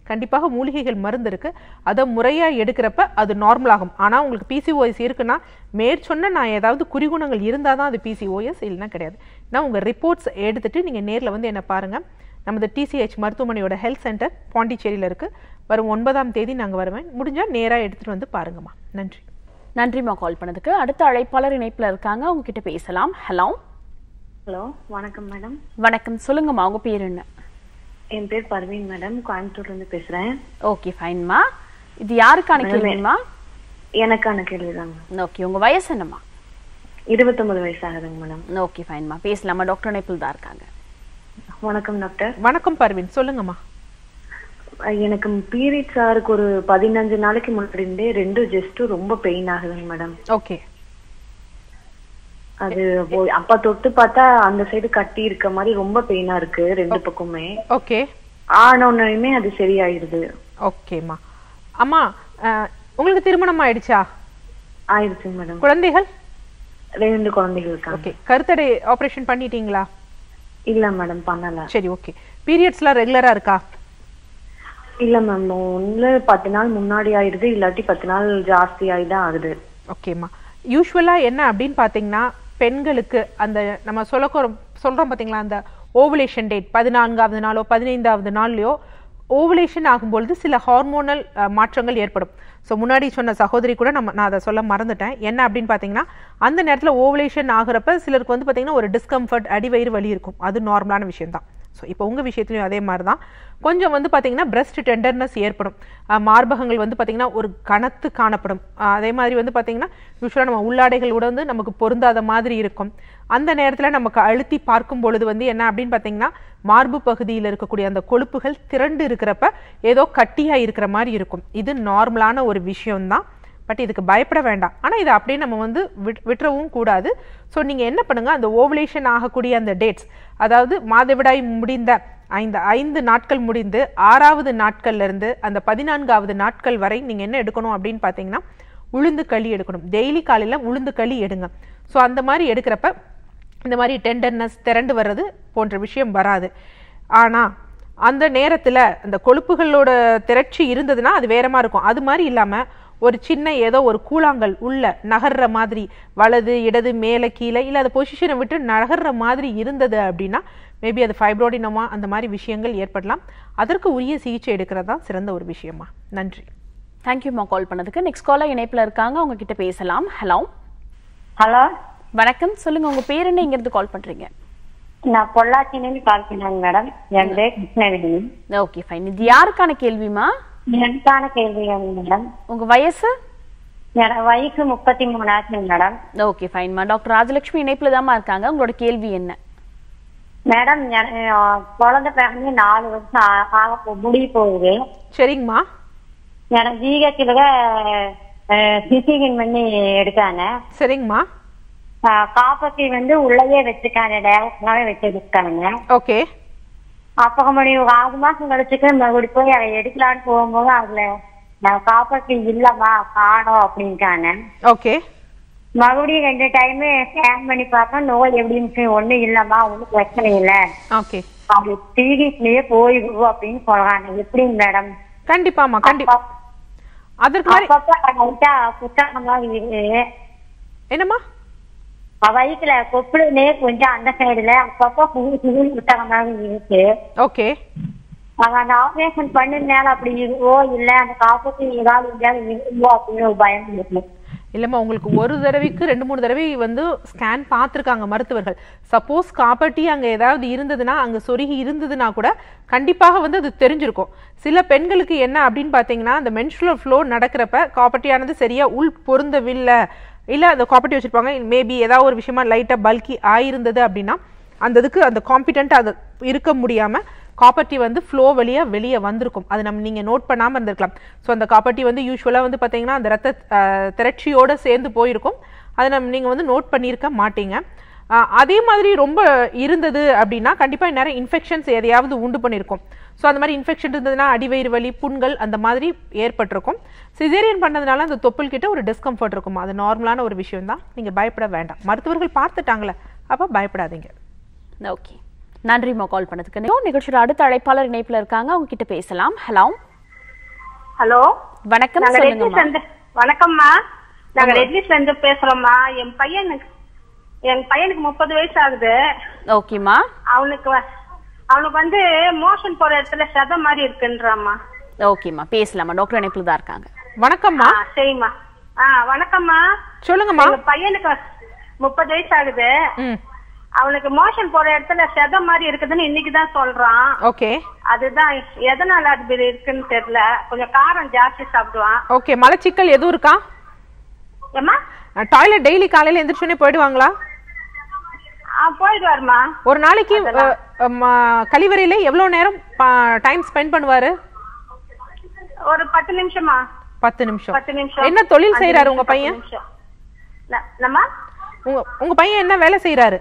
கண்டிப்பாக மூலிகைகள் மருந்து இருக்கு அதை முறையா எடுக்கிறப்ப அது நார்மல் ஆகும் ஆனா உங்களுக்கு பிசிஓஎஸ் இருக்குன்னா மேற்சொன்ன நான் ஏதாவது குறிகுணங்கள் இருந்தால் தான் அது பிசிஓஎஸ் இல்லைன்னா கிடையாது நான் உங்க ரிப்போர்ட்ஸ் எடுத்துட்டு நீங்க நேர்ல வந்து என்ன பாருங்க நமது டிசிஹெச் மருத்துவமனையோட ஹெல்த் சென்டர் பாண்டிச்சேரியில இருக்கு வரும் ஒன்பதாம் தேதி நாங்க வருவேன் முடிஞ்சா நேரா எடுத்துட்டு வந்து பாருங்கம்மா நன்றி நன்றிம்மா கால் பண்ணதுக்கு அடுத்த அழைப்பாளர் இணைப்புல இருக்காங்க அவங்க கிட்ட பேசலாம் ஹலோ ஹலோ வணக்கம் மேடம் வணக்கம் சொல்லுங்கம்மா உங்க பேர் என்ன என் பேர் பர்வீன் மேடம் கோயம்புத்தூர்ல இருந்து பேசுறேன் ஓகே ஃபைன்மா இது யாருக்கான கேள்விமா எனக்கான கேள்விதாங்க ஓகே உங்க வயசு என்னம்மா இருபத்தொன்பது வயசு ஆகுதுங்க மேடம் ஓகே ஃபைன்மா பேசலாமா டாக்டர் இணைப்பில் தான் இருக்காங்க வணக்கம் டாக்டர் வணக்கம் பர்வீன் சொல்லுங்கம்மா அஹ் எனக்கு பீரியட்ஸ் ஆருக்கு ஒரு பதினஞ்சு நாளைக்கு முன்னாடி இருந்தே ரெண்டு ஜஸ்ட்டும் ரொம்ப பெயின் ஆகுதுங்க மேடம் ஓகே அது போய் அப்ப தொட்டு பார்த்தா அந்த சைடு கட்டி இருக்க மாதிரி ரொம்ப பெயினா இருக்கு ரெண்டு பக்கமே ஓகே ஆனோன்னுமே அது சரியாயிருது ஓகேம்மா அம்மா அஹ், உங்களுக்கு திருமணம் ஆயிடுச்சா ஆயிடுச்சுங்க மேடம் குழந்தைகள் ரெண்டு குழந்தைகள் இருக்காங்க ஓகே கருத்தடை ஆபரேஷன் பண்ணிட்டீங்களா இல்ல மேடம் பண்ணல சரி ஓகே பீரியட்ஸ்லாம் ரெகுலரா இருக்கா இல்ல மேம் ஒண்ணு பத்து நாள் முன்னாடி ஆயிடுது இல்லாட்டி பத்து நாள் ஜாஸ்தி ஆயிதான் ஆகுது ஓகேம்மா யூஸ்வலா என்ன அப்படின்னு பார்த்தீங்கன்னா பெண்களுக்கு அந்த நம்ம சொல்ல சொல்றோம் பார்த்தீங்களா அந்த ஓவுலேஷன் டேட் பதினான்காவது நாளோ பதினைந்தாவது நாள்லையோ ஓவுலேஷன் ஆகும்பொழுது சில ஹார்மோனல் மாற்றங்கள் ஏற்படும் ஸோ முன்னாடி சொன்ன சகோதரி கூட நம்ம நான் அதை சொல்ல மறந்துட்டேன் என்ன அப்படின்னு பார்த்தீங்கன்னா அந்த நேரத்தில் ஓவுலேஷன் ஆகுறப்ப சிலருக்கு வந்து பார்த்தீங்கன்னா ஒரு டிஸ்கம்ஃபர்ட் அடிவயிறு வலி இருக்கும் அது நார்மலான விஷயம் தான் ஸோ இப்போ உங்கள் விஷயத்துலையும் அதே மாதிரி தான் கொஞ்சம் வந்து பார்த்தீங்கன்னா பிரஸ்ட் டெண்டர்னஸ் ஏற்படும் அஹ் மார்பகங்கள் வந்து பார்த்தீங்கன்னா ஒரு கனத்து காணப்படும் அஹ் அதே மாதிரி வந்து பார்த்தீங்கன்னா யூஸ்வலாக நம்ம உள்ளாடைகளோட வந்து நமக்கு பொருந்தாத மாதிரி இருக்கும் அந்த நேரத்தில் நமக்கு அழுத்தி பார்க்கும் பொழுது வந்து என்ன அப்படின்னு பார்த்தீங்கன்னா மார்பு பகுதியில் இருக்கக்கூடிய அந்த கொழுப்புகள் திரண்டு இருக்கிறப்ப ஏதோ கட்டியாக இருக்கிற மாதிரி இருக்கும் இது நார்மலான ஒரு விஷயம்தான் பட் இதுக்கு பயப்பட வேண்டாம் ஆனால் இதை அப்படியே நம்ம வந்து விட் விட்டுறவும் கூடாது ஸோ நீங்கள் என்ன பண்ணுங்க அந்த ஓவலேஷன் ஆகக்கூடிய அந்த டேட்ஸ் அதாவது மாதவிடாய் முடிந்த ஐந்து ஐந்து நாட்கள் முடிந்து ஆறாவது நாட்கள்ல இருந்து அந்த பதினான்காவது நாட்கள் வரை நீங்கள் என்ன எடுக்கணும் அப்படின்னு பார்த்தீங்கன்னா உளுந்து களி எடுக்கணும் டெய்லி காலையில் உளுந்து களி எடுங்க ஸோ அந்த மாதிரி எடுக்கிறப்ப இந்த மாதிரி டெண்டர்னஸ் திரண்டு வர்றது போன்ற விஷயம் வராது ஆனால் அந்த நேரத்தில் அந்த கொழுப்புகளோட திரட்சி இருந்ததுன்னா அது வேற மாதிரி இருக்கும் அது மாதிரி இல்லாமல் ஒரு சின்ன ஏதோ ஒரு கூழாங்கல் உள்ள நகர்ற மாதிரி வலது இடது மேலே கீழே இல்லை அது பொசிஷனை விட்டு நகர்ற மாதிரி இருந்தது அப்படின்னா மேபி அது ஃபைப்ரோடினமா அந்த மாதிரி விஷயங்கள் ஏற்படலாம் அதற்கு உரிய சிகிச்சை எடுக்கிறது தான் சிறந்த ஒரு விஷயமா நன்றி தேங்க்யூம்மா கால் பண்ணதுக்கு நெக்ஸ்ட் காலர் இணைப்புல இருக்காங்க அவங்க கிட்ட பேசலாம் ஹலோ ஹலோ வணக்கம் சொல்லுங்க உங்க பேர் என்ன இங்க இருந்து கால் பண்றீங்க நான் பொள்ளாச்சியிலிருந்து கால் பண்ணேங்க மேடம் என் பேர் கிருஷ்ணவேணி ஓகே ஃபைன் இது யாருக்கான கேள்விமா எனக்கான கேள்விங்க மேடம் உங்க வயசு எனக்கு வயசு முப்பத்தி மூணு ஆச்சுங்க மேடம் ஓகே ஃபைன்மா டாக்டர் ராஜலட்சுமி இணைப்புல தாம்மா இருக்காங்க உங்களோட கேள்வி என்ன மேடம் எனக்கு, அஹ், குழந்தை பிறந்து நாலு வருஷம் ஆ- ஆக போ- முடிய போகுது சரிங்கம்மா எனக்கு ஜிஹெச்சில் சிசிகின் பண்ணி எடுத்தாங்க சரிங்கம்மா காப்பத்தி வந்து உள்ளேயே வச்சுக்காங்க டேரக்டாவே வச்சிருக்காங்க ஓகே அப்ப மறுபடியும் ஒரு ஆறு மாசம் கழிச்சுக்கு மறுபடியும் போய் அதை எடுக்கலான்னு போகும்போது அதுல நான் காப்பத்தி இல்லம்மா காணோம் அப்படின்ட்டாங்க ஓகே மறுபடியும் ரெண்டு டைம் ஸ்கேன் பண்ணி பார்த்தா நோய் எப்படி இருந்துச்சு ஒண்ணும் இல்லம்மா ஒண்ணும் பிரச்சனை இல்ல ஓகே அது டிவிஸ்லயே போயிடுவோம் அப்படின்னு சொல்றாங்க எப்படி மேடம் கண்டிப்பாம்மா கண்டிப்பா அதற்கு மாதிரி அப்பப்ப லைட்டா புத்தகம்லாம் இருக்கு என்னம்மா வயிற்றுல கொப்புளுனே கொஞ்சம் அந்த சைடுல அப்பப்ப புது புது புத்தகம்லாம் இருக்கு ஓகே அவங்க அந்த ஆபரேஷன் பண்ணதுனால அப்படி இருக்கோ இல்ல அந்த காப்பீட்டு ஏதாவது எங்கேயாவது இருக்குமோ அப்படின்னு ஒரு பயம் இருக்கு இல்லைம்மா உங்களுக்கு ஒரு தடவைக்கு ரெண்டு மூணு தடவை வந்து ஸ்கேன் பார்த்துருக்காங்க மருத்துவர்கள் சப்போஸ் காப்பட்டி அங்கே ஏதாவது இருந்ததுன்னா அங்கே சொருகி இருந்ததுன்னா கூட கண்டிப்பாக வந்து அது தெரிஞ்சிருக்கும் சில பெண்களுக்கு என்ன அப்படின்னு பார்த்தீங்கன்னா அந்த மென்ஸ்ட்ரல் ஃப்ளோ நடக்கிறப்ப காப்பட்டியானது சரியா உள் பொருந்தவில்லை இல்லை அந்த காப்பட்டி வச்சிருப்பாங்க மேபி ஏதாவது ஒரு விஷயமா லைட்டாக பல்கி ஆயிருந்தது அப்படின்னா அந்த இதுக்கு அந்த காம்பிடென்ட் அது இருக்க முடியாம காப்பர்ட்டி வந்து ஃப்ளோ வழியா வெளியே வந்திருக்கும் அது நம்ம நீங்க நோட் பண்ணாம இருந்திருக்கலாம் ஸோ அந்த காப்பர்ட்டி வந்து யூஸ்வலா வந்து பாத்தீங்கன்னா அந்த ரத்த அஹ், திரட்சியோட சேர்ந்து போயிருக்கும் அதை நம்ம நீங்க வந்து நோட் பண்ணியிருக்க மாட்டீங்க அஹ், அதே மாதிரி ரொம்ப இருந்தது அப்படின்னா கண்டிப்பா நேரம் இன்ஃபெக்ஷன்ஸ் எதையாவது உண்டு பண்ணியிருக்கும் ஸோ அந்த மாதிரி இன்ஃபெக்ஷன் இருந்ததுன்னா அடிவயிறு வலி புண்கள் அந்த மாதிரி ஏற்பட்டிருக்கும் சிசேரியன் பண்ணதுனால அந்த தொப்புள் கிட்ட ஒரு டிஸ்கம்ஃபர்ட் இருக்கும் அது நார்மலான ஒரு விஷயம் தான் நீங்க பயப்பட வேண்டாம் மருத்துவர்கள் பார்த்துட்டாங்களே அப்ப பயப்படாதீங்க ஓகே நன்றிம்மா கால் பண்ணதுக்கு நிகழ்ச்சியோட அடுத்த அழைப்பாளர் இணைப்புல இருக்காங்க அவங்க கிட்ட பேசலாம் ஹலோ ஹலோ வணக்கம் நாங்க ரெட்லிஸ்ல சொல்லுங்கம்மா இருந்து வணக்கம்மா நாங்க ரெட்லிஸ்ல இருந்து பேசுறோம்மா என் பையனுக்கு என் பையனுக்கு முப்பது வயசு ஆகுது ஓகேம்மா அவனுக்கு வ- அவனுக்கு வந்து மோஷன் போற இடத்துல சத மாதிரி இருக்குன்றாம்மா ஓகேம்மா பேசலாமா டாக்டர் இணைப்புல தான் இருக்காங்க வணக்கம்மா ஆ, சரிம்மா ஆ வணக்கம்மா சொல்லுங்கம்மா எங்க பையனுக்கு முப்பது வயசு ஆகுது ம் அவனுக்கு மோஷன் போற இடத்துல செத மாதிரி இருக்குதுன்னு இன்னைக்கு தான் சொல்றான் ஓகே அதுதான் எதனால அது இப்படி இருக்குன்னு தெரியல கொஞ்சம் காரம் ஜாஸ்தி சாப்பிடுவான் ஓகே மலச்சிக்கல் எதுவும் இருக்கா ஏம்மா டாய்லெட் டெய்லி காலையில எந்திரிச்சோடனே போயிடுவாங்களா ஆ போயிடுவாருமா ஒரு நாளைக்கு அஹ், அஹ், ம- கழிவறையில எவ்வளவு நேரம் டைம் ஸ்பெண்ட் பண்ணுவாரு ஒரு பத்து நிமிஷமா பத்து நிமிஷம் பத்து நிமிஷம் என்ன தொழில் அஞ்சு செய்யறாரு நிமிஷம், உங்க பத்து பையன் நிமிஷம். ந- என்னம்மா உங்க உங்க பையன் என்ன வேலை செய்யறாரு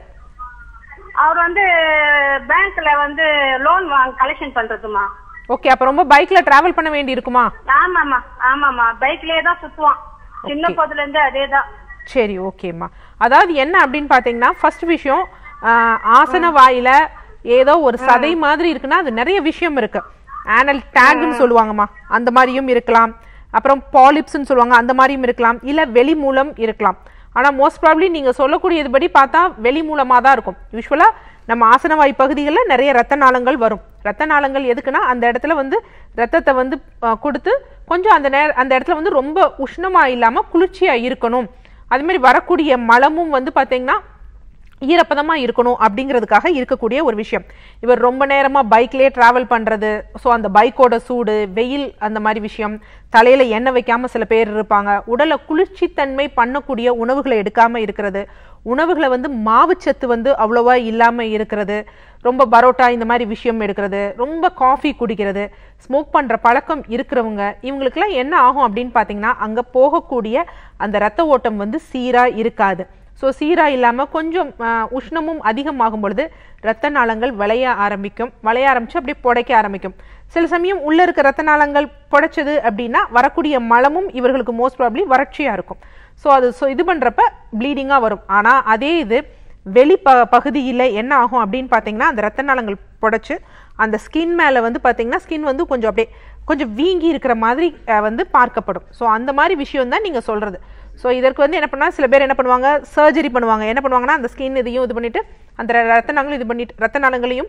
அவர் வந்து பேங்க்ல வந்து லோன் வாங்க கலெக்ஷன் பண்றதுமா ஓகே அப்ப ரொம்ப பைக்ல டிராவல் பண்ண வேண்டி இருக்குமா ஆமாமா ஆமாமா பைக்லயே தான் சுத்துவான் சின்ன போதுல இருந்து அதேதான் சரி ஓகேம்மா அதாவது என்ன அப்படின்னு பாத்தீங்கன்னா ஃபர்ஸ்ட் விஷயம் ஆஹ், ஆசன வாயில ஏதோ ஒரு சதை மாதிரி இருக்குன்னா அது நிறைய விஷயம் இருக்கு ஆனல் டேக்னு சொல்லுவாங்கம்மா அந்த மாதிரியும் இருக்கலாம் அப்புறம் பாலிப்ஸ்னு சொல்லுவாங்க அந்த மாதிரியும் இருக்கலாம் இல்ல வெளி மூலம் இருக்கலாம் ஆனா மோஸ்ட் ப்ராப்ளி நீங்க சொல்லக்கூடியது படி பார்த்தா வெளி மூலமா தான் இருக்கும் யூஸ்வலா நம்ம ஆசனவாய் பகுதிகளில் நிறைய ரத்த நாளங்கள் வரும் ரத்த நாளங்கள் எதுக்குன்னா அந்த இடத்துல வந்து ரத்தத்தை வந்து அஹ், கொடுத்து கொஞ்சம் அந்த நேர அந்த இடத்துல வந்து ரொம்ப உஷ்ணமா இல்லாம குளிர்ச்சியா இருக்கணும் அது மாதிரி வரக்கூடிய மலமும் வந்து பாத்தீங்கன்னா ஈரப்பதமா இருக்கணும் அப்படிங்கிறதுக்காக இருக்கக்கூடிய ஒரு விஷயம் இவர் ரொம்ப நேரமா பைக்லயே டிராவல் பண்றது ஸோ அந்த பைக்கோட சூடு வெயில் அந்த மாதிரி விஷயம் தலையில எண்ணெய் வைக்காம சில பேர் இருப்பாங்க உடலை குளிர்ச்சித்தன்மை பண்ணக்கூடிய உணவுகளை எடுக்காம இருக்கிறது உணவுகளை வந்து மாவுச்சத்து வந்து அவ்வளோவா இல்லாம இருக்கிறது ரொம்ப பரோட்டா இந்த மாதிரி விஷயம் எடுக்கிறது ரொம்ப காஃபி குடிக்கிறது ஸ்மோக் பண்ற பழக்கம் இருக்கிறவங்க இவங்களுக்குலாம் என்ன ஆகும் அப்படின்னு பார்த்தீங்கன்னா அங்க போகக்கூடிய அந்த ரத்த ஓட்டம் வந்து சீரா இருக்காது ஸோ சீரா இல்லாம கொஞ்சம் ஆஹ், உஷ்ணமும் அதிகமாகும் பொழுது ரத்த நாளங்கள் விளைய ஆரம்பிக்கும் விளைய ஆரம்பிச்சு அப்படியே புடைக்க ஆரம்பிக்கும் சில சமயம் உள்ள இருக்க ரத்த நாளங்கள் புடைச்சது அப்படின்னா வரக்கூடிய மலமும் இவர்களுக்கு மோஸ்ட் ப்ராப்ளி வறட்சியா இருக்கும் ஸோ அது so இது பண்றப்ப ப்ளீடிங்கா வரும் ஆனா அதே இது வெளி ப பகுதியில் என்ன ஆகும் அப்படின்னு பார்த்தீங்கன்னா அந்த ரத்த நாளங்கள் புடைச்சு அந்த ஸ்கின் மேலே வந்து பார்த்தீங்கன்னா ஸ்கின் வந்து கொஞ்சம் அப்படியே கொஞ்சம் வீங்கி இருக்கிற மாதிரி அஹ், வந்து பார்க்கப்படும் ஸோ அந்த மாதிரி விஷயம் தான் நீங்கள் சொல்கிறது ஸோ இதற்கு வந்து என்ன பண்ணா சில பேர் என்ன பண்ணுவாங்க சர்ஜரி பண்ணுவாங்க என்ன பண்ணுவாங்கன்னா அந்த ஸ்கின் இதையும் இது பண்ணிட்டு அந்த ர- ரத்த நாளங்களும் இது பண்ணிட்டு ரத்த நாளங்களையும்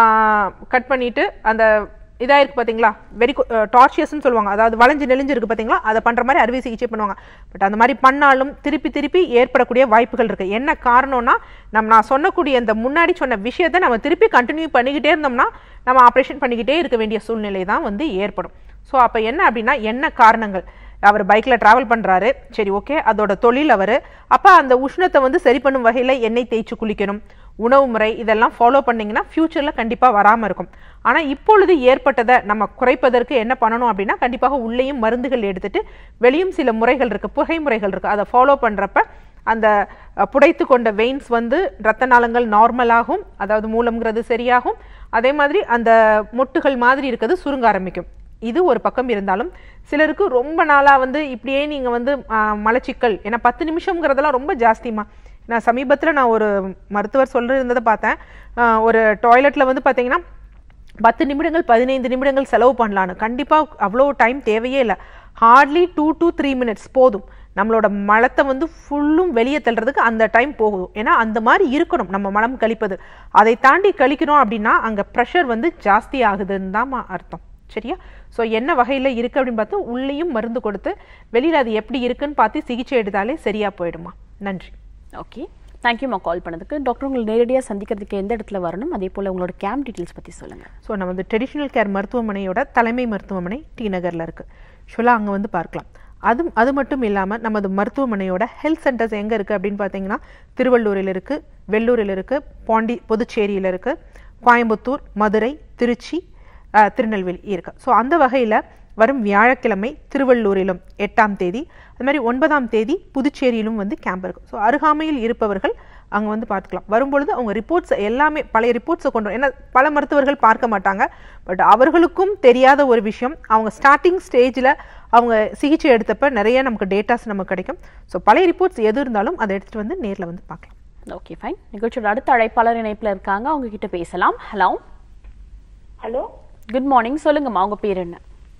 கட் பண்ணிட்டு அந்த இதாக இருக்கு பார்த்தீங்களா வெரி டார்ச்சியஸ்னு சொல்லுவாங்க அதாவது வளைஞ்சு நெளிஞ்சு இருக்கு பார்த்தீங்களா அதை பண்ணுற மாதிரி அறுவை சிகிச்சை பண்ணுவாங்க பட் அந்த மாதிரி பண்ணாலும் திருப்பி திருப்பி ஏற்படக்கூடிய வாய்ப்புகள் இருக்கு என்ன காரணம்னா நம்ம நான் சொன்னக்கூடிய இந்த முன்னாடி சொன்ன விஷயத்தை நம்ம திருப்பி கண்டினியூ பண்ணிக்கிட்டே இருந்தோம்னா நம்ம ஆப்ரேஷன் பண்ணிக்கிட்டே இருக்க வேண்டிய சூழ்நிலை தான் வந்து ஏற்படும் ஸோ அப்போ என்ன அப்படின்னா என்ன காரணங்கள் அவர் பைக்கில் ட்ராவல் பண்ணுறாரு சரி ஓகே அதோட தொழில் அவர் அப்போ அந்த உஷ்ணத்தை வந்து சரி பண்ணும் வகையில் எண்ணெய் தேய்ச்சி குளிக்கணும் உணவு முறை இதெல்லாம் ஃபாலோ பண்ணிங்கன்னா ஃப்யூச்சரில் கண்டிப்பாக வராமல் இருக்கும் ஆனால் இப்பொழுது ஏற்பட்டதை நம்ம குறைப்பதற்கு என்ன பண்ணணும் அப்படின்னா கண்டிப்பாக உள்ளேயும் மருந்துகள் எடுத்துட்டு வெளியும் சில முறைகள் இருக்குது புகை முறைகள் இருக்குது அதை ஃபாலோ பண்ணுறப்ப அந்த அஹ், புடைத்து கொண்ட வெயின்ஸ் வந்து ரத்த நாளங்கள் நார்மலாகும் அதாவது மூலம்ங்கிறது சரியாகும் அதே மாதிரி அந்த மொட்டுகள் மாதிரி இருக்கிறது சுருங்க ஆரம்பிக்கும் இது ஒரு பக்கம் இருந்தாலும் சிலருக்கு ரொம்ப நாளா வந்து இப்படியே நீங்க வந்து ஆஹ், மலச்சிக்கல் ஏன்னா பத்து நிமிஷம்ங்கிறதெல்லாம் ரொம்ப ஜாஸ்திமா நான் சமீபத்துல நான் ஒரு மருத்துவர் சொல்லிருந்ததை பார்த்தேன் ஆஹ், ஒரு டாய்லெட்ல வந்து பாத்தீங்கன்னா பத்து நிமிடங்கள் பதினைந்து நிமிடங்கள் செலவு பண்ணலான்னு கண்டிப்பா அவ்வளோ டைம் தேவையே இல்லை hardly two to three minutes போதும் நம்மளோட மலத்தை வந்து ஃபுல்லும் வெளியே தள்ளுறதுக்கு அந்த டைம் போகும் ஏன்னா அந்த மாதிரி இருக்கணும் நம்ம மலம் கழிப்பது அதை தாண்டி கழிக்கணும் அப்படின்னா அங்க ப்ரெஷர் வந்து ஜாஸ்தி ஆகுதுன்னு தான் அர்த்தம் சரியா ஸோ என்ன வகையில் இருக்கு அப்படின்னு பார்த்து உள்ளேயும் மருந்து கொடுத்து வெளியில் அது எப்படி இருக்குன்னு பார்த்து சிகிச்சை எடுத்தாலே சரியா போயிடுமா நன்றி ஓகே தேங்க்யூம்மா கால் பண்ணதுக்கு டாக்டர் உங்களை நேரடியாக சந்திக்கிறதுக்கு எந்த இடத்துல வரணும் அதே போல் உங்களோட கேம்ப் டீட்டெயில்ஸ் பற்றி சொல்லுங்கள் ஸோ நம்ம வந்து ட்ரெடிஷ்னல் கேர் மருத்துவமனையோட தலைமை மருத்துவமனை டி நகரில் இருக்குது ஷுலா அங்கே வந்து பார்க்கலாம் அது அது மட்டும் இல்லாமல் நமது மருத்துவமனையோட ஹெல்த் சென்டர்ஸ் எங்கே இருக்குது அப்படின்னு பார்த்தீங்கன்னா திருவள்ளூரில் இருக்குது வெள்ளூரில் இருக்குது பாண்டி புதுச்சேரியில் இருக்குது கோயம்புத்தூர் மதுரை திருச்சி அஹ், திருநெல்வேலி இருக்கு ஸோ அந்த வகையில் வரும் வியாழக்கிழமை திருவள்ளூரிலும் எட்டாம் தேதி அது மாதிரி ஒன்பதாம் தேதி புதுச்சேரியிலும் வந்து கேம்ப் இருக்கு ஸோ அருகாமையில் இருப்பவர்கள் அங்கே வந்து பார்த்துக்கலாம் வரும்பொழுது அவங்க ரிப்போர்ட்ஸ் எல்லாமே பழைய ரிப்போர்ட்ஸை கொண்டு வரும். ஏன்னா பல மருத்துவர்கள் பார்க்க மாட்டாங்க பட் அவர்களுக்கும் தெரியாத ஒரு விஷயம் அவங்க ஸ்டார்டிங் ஸ்டேஜில் அவங்க சிகிச்சை எடுத்தப்ப நிறைய நமக்கு டேட்டாஸ் நமக்கு கிடைக்கும் ஸோ பழைய ரிப்போர்ட்ஸ் எது இருந்தாலும் அதை எடுத்துகிட்டு வந்து நேரில் வந்து பார்க்கலாம் ஓகே ஃபைன் நிகழ்ச்சியோட அடுத்த அழைப்பாளர் இணைப்பில் இருக்காங்க அவங்க கிட்ட பேசலாம் ஹலோ ஹலோ குட் மார்னிங் சொல்லுங்கம்மா உங்க பேர் என்ன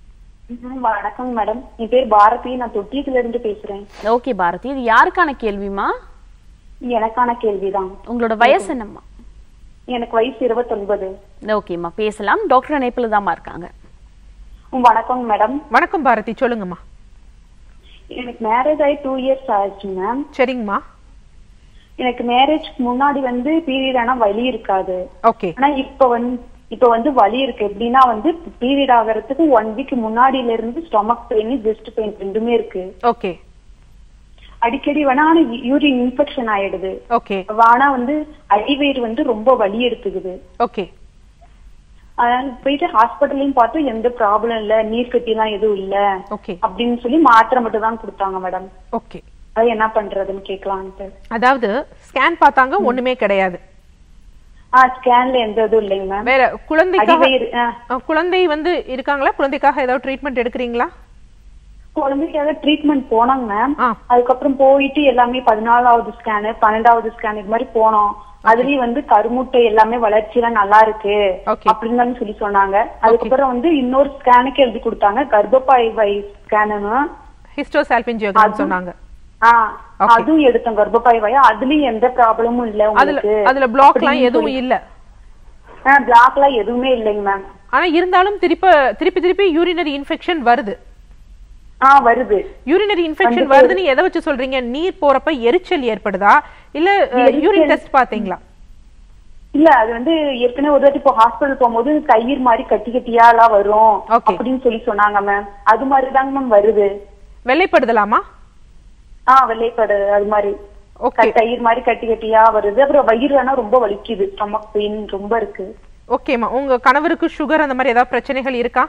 வணக்கம் மேடம் என் பேர் பாரதி நான் தொட்டியத்துல இருந்து பேசுறேன் ஓகே பாரதி இது யாருக்கான கேள்விமா எனக்கான கேள்விதான் உங்களோட வயசு என்னம்மா எனக்கு வயசு இருபத்தொன்பது ஓகேம்மா பேசலாம் டாக்டர் இணைப்பில் தாம்மா இருக்காங்க வணக்கம் மேடம் வணக்கம் பாரதி சொல்லுங்கம்மா எனக்கு மேரேஜ் ஆகி டூ இயர்ஸ் ஆயிடுச்சு மேம் சரிங்கம்மா எனக்கு மேரேஜ்க்கு முன்னாடி வந்து பீரியட் ஆனா வலி இருக்காது ஓகே ஆனா இப்ப வந்து இப்ப வந்து வலி இருக்கு எப்படின்னா வந்து பீரியட் ஆகிறதுக்கு ஒன் வீக் முன்னாடில இருந்து ஸ்டொமக் பெயின் ஜெஸ்ட் பெயின் ரெண்டுமே இருக்கு ஓகே அடிக்கடி வேணா ஆனா யூரின் இன்ஃபெக்ஷன் ஆயிடுது ஓகே ஆனா வந்து அடிவயிறு வந்து ரொம்ப வலி எடுத்துக்குது ஓகே அதனால போயிட்டு ஹாஸ்பிட்டல்லையும் பார்த்து எந்த ப்ராப்ளம் இல்ல நீர் கட்டி எல்லாம் எதுவும் இல்ல ஓகே அப்படின்னு சொல்லி மாத்திரை மட்டும் தான் கொடுத்தாங்க மேடம் ஓகே அது என்ன பண்றதுன்னு கேட்கலான்ட்டு அதாவது ஸ்கேன் பார்த்தாங்க ஒண்ணுமே கிடையாது ஆ ஸ்கேன்ல எந்த இதுவும் இல்லைங்க மேம் வேற குழந்தைக்காக அடிவயிறு ஆ, அஹ், குழந்தை வந்து இருக்காங்களா குழந்தைக்காக ஏதாவது ட்ரீட்மெண்ட் எடுக்கிறீங்களா குழந்தைக்காக ட்ரீட்மெண்ட் போனாங்க மேம் ஆ. அதுக்கப்புறம் போயிட்டு எல்லாமே பதினாலாவது ஸ்கேனு பன்னெண்டாவது ஸ்கேன் இது மாதிரி போனோம் அதுலயும் வந்து கருமுட்டை எல்லாமே வளர்ச்சி எல்லாம் நல்லா இருக்கு Okay. அப்படின்னு சொல்லி சொன்னாங்க அதுக்கப்புறம் வந்து இன்னொரு ஸ்கேனுக்கு எழுதி கொடுத்தாங்க கர்ப்பப்பை வை ஸ்கேனு ஹிஸ்டோசால்பிஞ்சியோகிராம் சொன்னாங்க ஆஹ் Okay. அதுவும் எடுத்தோம் கர்ப்பப்பை வாய் அதுலயும் எந்த ப்ராப்ளமும் இல்ல அதுல உங்களுக்கு அதுல பிளாக்லாம் எதுவும் இல்ல பிளாக் எல்லாம் எதுவுமே இல்லைங்க மேம் ஆனா இருந்தாலும் திருப்பி திருப்பி திருப்பி யூரினரி இன்ஃபெக்ஷன் வருது ஆஹ் வருது யூரினரி இன்ஃபெக்ஷன் வருதுன்னு எதை வச்சு சொல்றீங்க நீர் போறப்ப எரிச்சல் ஏற்படுதா இல்ல யூரின் டெஸ்ட் பாத்தீங்களா இல்ல அது வந்து ஏற்கனவே ஒரு வாட்டி இப்போ ஹாஸ்பிடல் போகும்போது தயிர் மாதிரி கட்டி கட்டியா எல்லாம் வரும் Okay. அப்படின்னு சொல்லி சொன்னாங்க மேம் அது மாதிரி தாங்க மேம் வருது வெள்ளைப்படுதலாமா ஆஹ் வெள்ளைப்படு அது மாதிரி ஓகே க- தயிர் மாதிரி கட்டி கட்டியா வருது அப்புறம் வயிறு வேணா ரொம்ப வலிக்குது ஸ்டமக் பெயின் ரொம்ப இருக்கு ஓகேம்மா உங்க கணவருக்கு சுகர் அந்த மாதிரி ஏதாவது பிரச்சனைகள் இருக்கா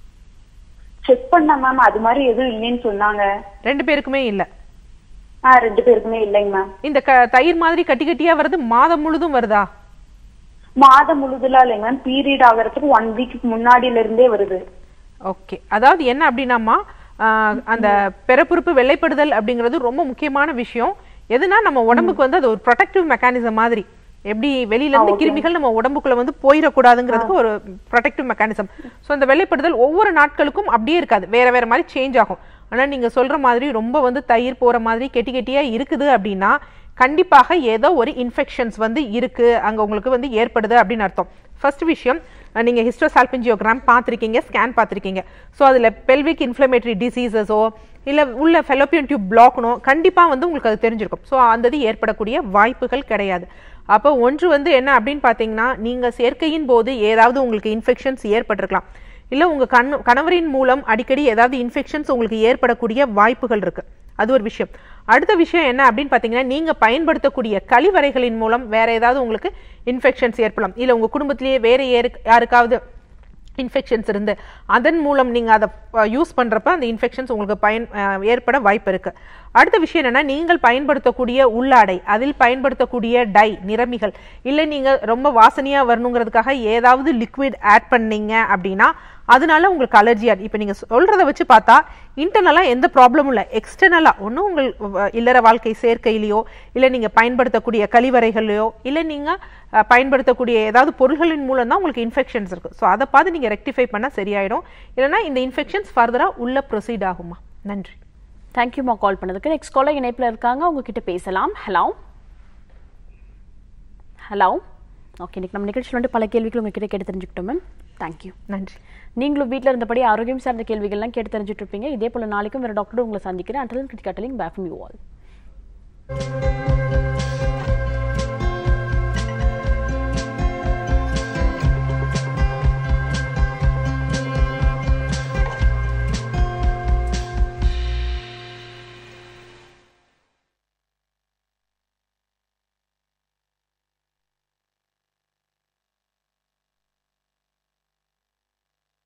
செக் பண்ண மேம் அது மாதிரி எதுவும் இல்லைன்னு சொன்னாங்க ரெண்டு பேருக்குமே இல்ல ஆஹ் ரெண்டு பேருக்குமே இல்லைங்க மேம் இந்த க- தயிர் மாதிரி கட்டி கட்டியா வருது மாதம் முழுதும் வருதா மாதம் முழுதுலாம் இல்லைங்க மேம் பீரியட் ஆகிறதுக்கு ஒன் வீக்கு முன்னாடில இருந்தே வருது ஓகே அதாவது என்ன அப்படின்னாமா ஆஹ், அந்த பிறப்புறுப்பு வெள்ளைப்படுதல் அப்படிங்கிறது ரொம்ப முக்கியமான விஷயம் எதுனா நம்ம உடம்புக்கு வந்து அது ஒரு ப்ரொடெக்டிவ் மெக்கானிசம் மாதிரி எப்படி வெளியில இருந்து கிருமிகள் நம்ம உடம்புக்குள்ள வந்து போயிடக்கூடாதுங்கிறதுக்கு ஒரு ப்ரொடெக்டிவ் மெக்கானிசம் ஸோ அந்த வெள்ளைப்படுதல் ஒவ்வொரு நாட்களுக்கும் அப்படியே இருக்காது வேற வேற மாதிரி சேஞ்ச் ஆகும் ஆனா நீங்க சொல்ற மாதிரி ரொம்ப வந்து தயிர் போற மாதிரி கெட்டி கெட்டியா இருக்குது அப்படின்னா கண்டிப்பாக ஏதோ ஒரு இன்ஃபெக்ஷன்ஸ் வந்து இருக்கு அங்க உங்களுக்கு வந்து ஏற்படுது அப்படின்னு அர்த்தம் ஃபர்ஸ்ட் விஷயம் அஹ் நீங்க ஹிஸ்டோசால்பிஞ்சியோகிராம் பார்த்திருக்கீங்க ஸ்கேன் பார்த்திருக்கீங்க ஸோ அதுல பெல்விக் இன்ஃப்ளமேட்டரி டிசீசஸோ இல்ல உள்ள ஃபெலோப்பியன் டியூப் பிளாக்னோ கண்டிப்பா வந்து உங்களுக்கு அது தெரிஞ்சிருக்கும் ஸோ அந்த இது ஏற்படக்கூடிய வாய்ப்புகள் கிடையாது அப்போ ஒன்று வந்து என்ன அப்படின்னு பார்த்தீங்கன்னா நீங்க சேர்க்கையின் போது ஏதாவது உங்களுக்கு இன்ஃபெக்ஷன்ஸ் ஏற்பட்டிருக்கலாம் இல்ல உங்க கண் கணவரின் மூலம் அடிக்கடி ஏதாவது இன்ஃபெக்ஷன்ஸ் உங்களுக்கு ஏற்படக்கூடிய வாய்ப்புகள் இருக்கு அது ஒரு விஷயம் அடுத்த விஷயம் என்ன அப்படின்னு பார்த்தீங்கன்னா நீங்க பயன்படுத்தக்கூடிய கழிவறைகளின் மூலம் வேற ஏதாவது உங்களுக்கு இன்ஃபெக்ஷன்ஸ் ஏற்படலாம் இல்ல உங்க குடும்பத்திலேயே வேற யாருக்கு- யாருக்காவது இன்ஃபெக்ஷன்ஸ் இருந்து அதன் மூலம் நீங்க அதை யூஸ் பண்றப்ப அந்த இன்ஃபெக்ஷன்ஸ் உங்களுக்கு பயன் அஹ், ஏற்பட வாய்ப்பு இருக்கு அடுத்த விஷயம் என்னன்னா நீங்கள் பயன்படுத்தக்கூடிய உள்ளாடை அதில் பயன்படுத்தக்கூடிய டை நிறமிகள் இல்லை நீங்க ரொம்ப வாசனையா வரணுங்கிறதுக்காக ஏதாவது லிக்விட் ஆட் பண்ணீங்க அப்படின்னா அதனால உங்களுக்கு அலர்ஜியா இப்போ நீங்க சொல்றத வச்சு பார்த்தா இன்டர்னலா எந்த ப்ராப்ளமும் இல்லை எக்ஸ்டர்னலா ஒன்றும் உங்கள் வ- இல்லற வாழ்க்கை சேர்க்கையிலையோ இல்லை நீங்க பயன்படுத்தக்கூடிய கழிவறைகள்லையோ இல்லை நீங்க அஹ், பயன்படுத்தக்கூடிய ஏதாவது பொருள்களின் மூலம் தான் உங்களுக்கு இன்ஃபெக்ஷன்ஸ் இருக்கு ஸோ அதை பார்த்து நீங்க ரெக்டிஃபை பண்ணா சரியாயிடும் இல்லைன்னா இந்த இன்ஃபெக்ஷன்ஸ் ஃபர்தரா உள்ள ப்ரொசீட் ஆகுமா நன்றி தேங்க்யூமா கால் பண்ணதுக்கு நெக்ஸ்ட் காலர் இணைப்பில் இருக்காங்க உங்ககிட்ட பேசலாம் ஹலோ ஹலோ ஓகே இன்னைக்கு நம்ம நிகழ்ச்சியில் வந்து பல கேள்விகள் உங்ககிட்ட கேட்டு தெரிஞ்சுக்கிட்டோம் மேம் தேங்க்யூ நன்றி நீங்களும் வீட்டில் இருந்தபடி ஆரோக்கியம் சார்ந்த கேள்விகள்லாம் கேட்டு தெரிஞ்சுட்டு இருப்பீங்க இதே போல நாளைக்கும் வேறு டாக்டர் உங்களை சந்திக்கிறேன் அட்டலிங் கிரிக்கெட்டலிங் பேக் யூ ஆல்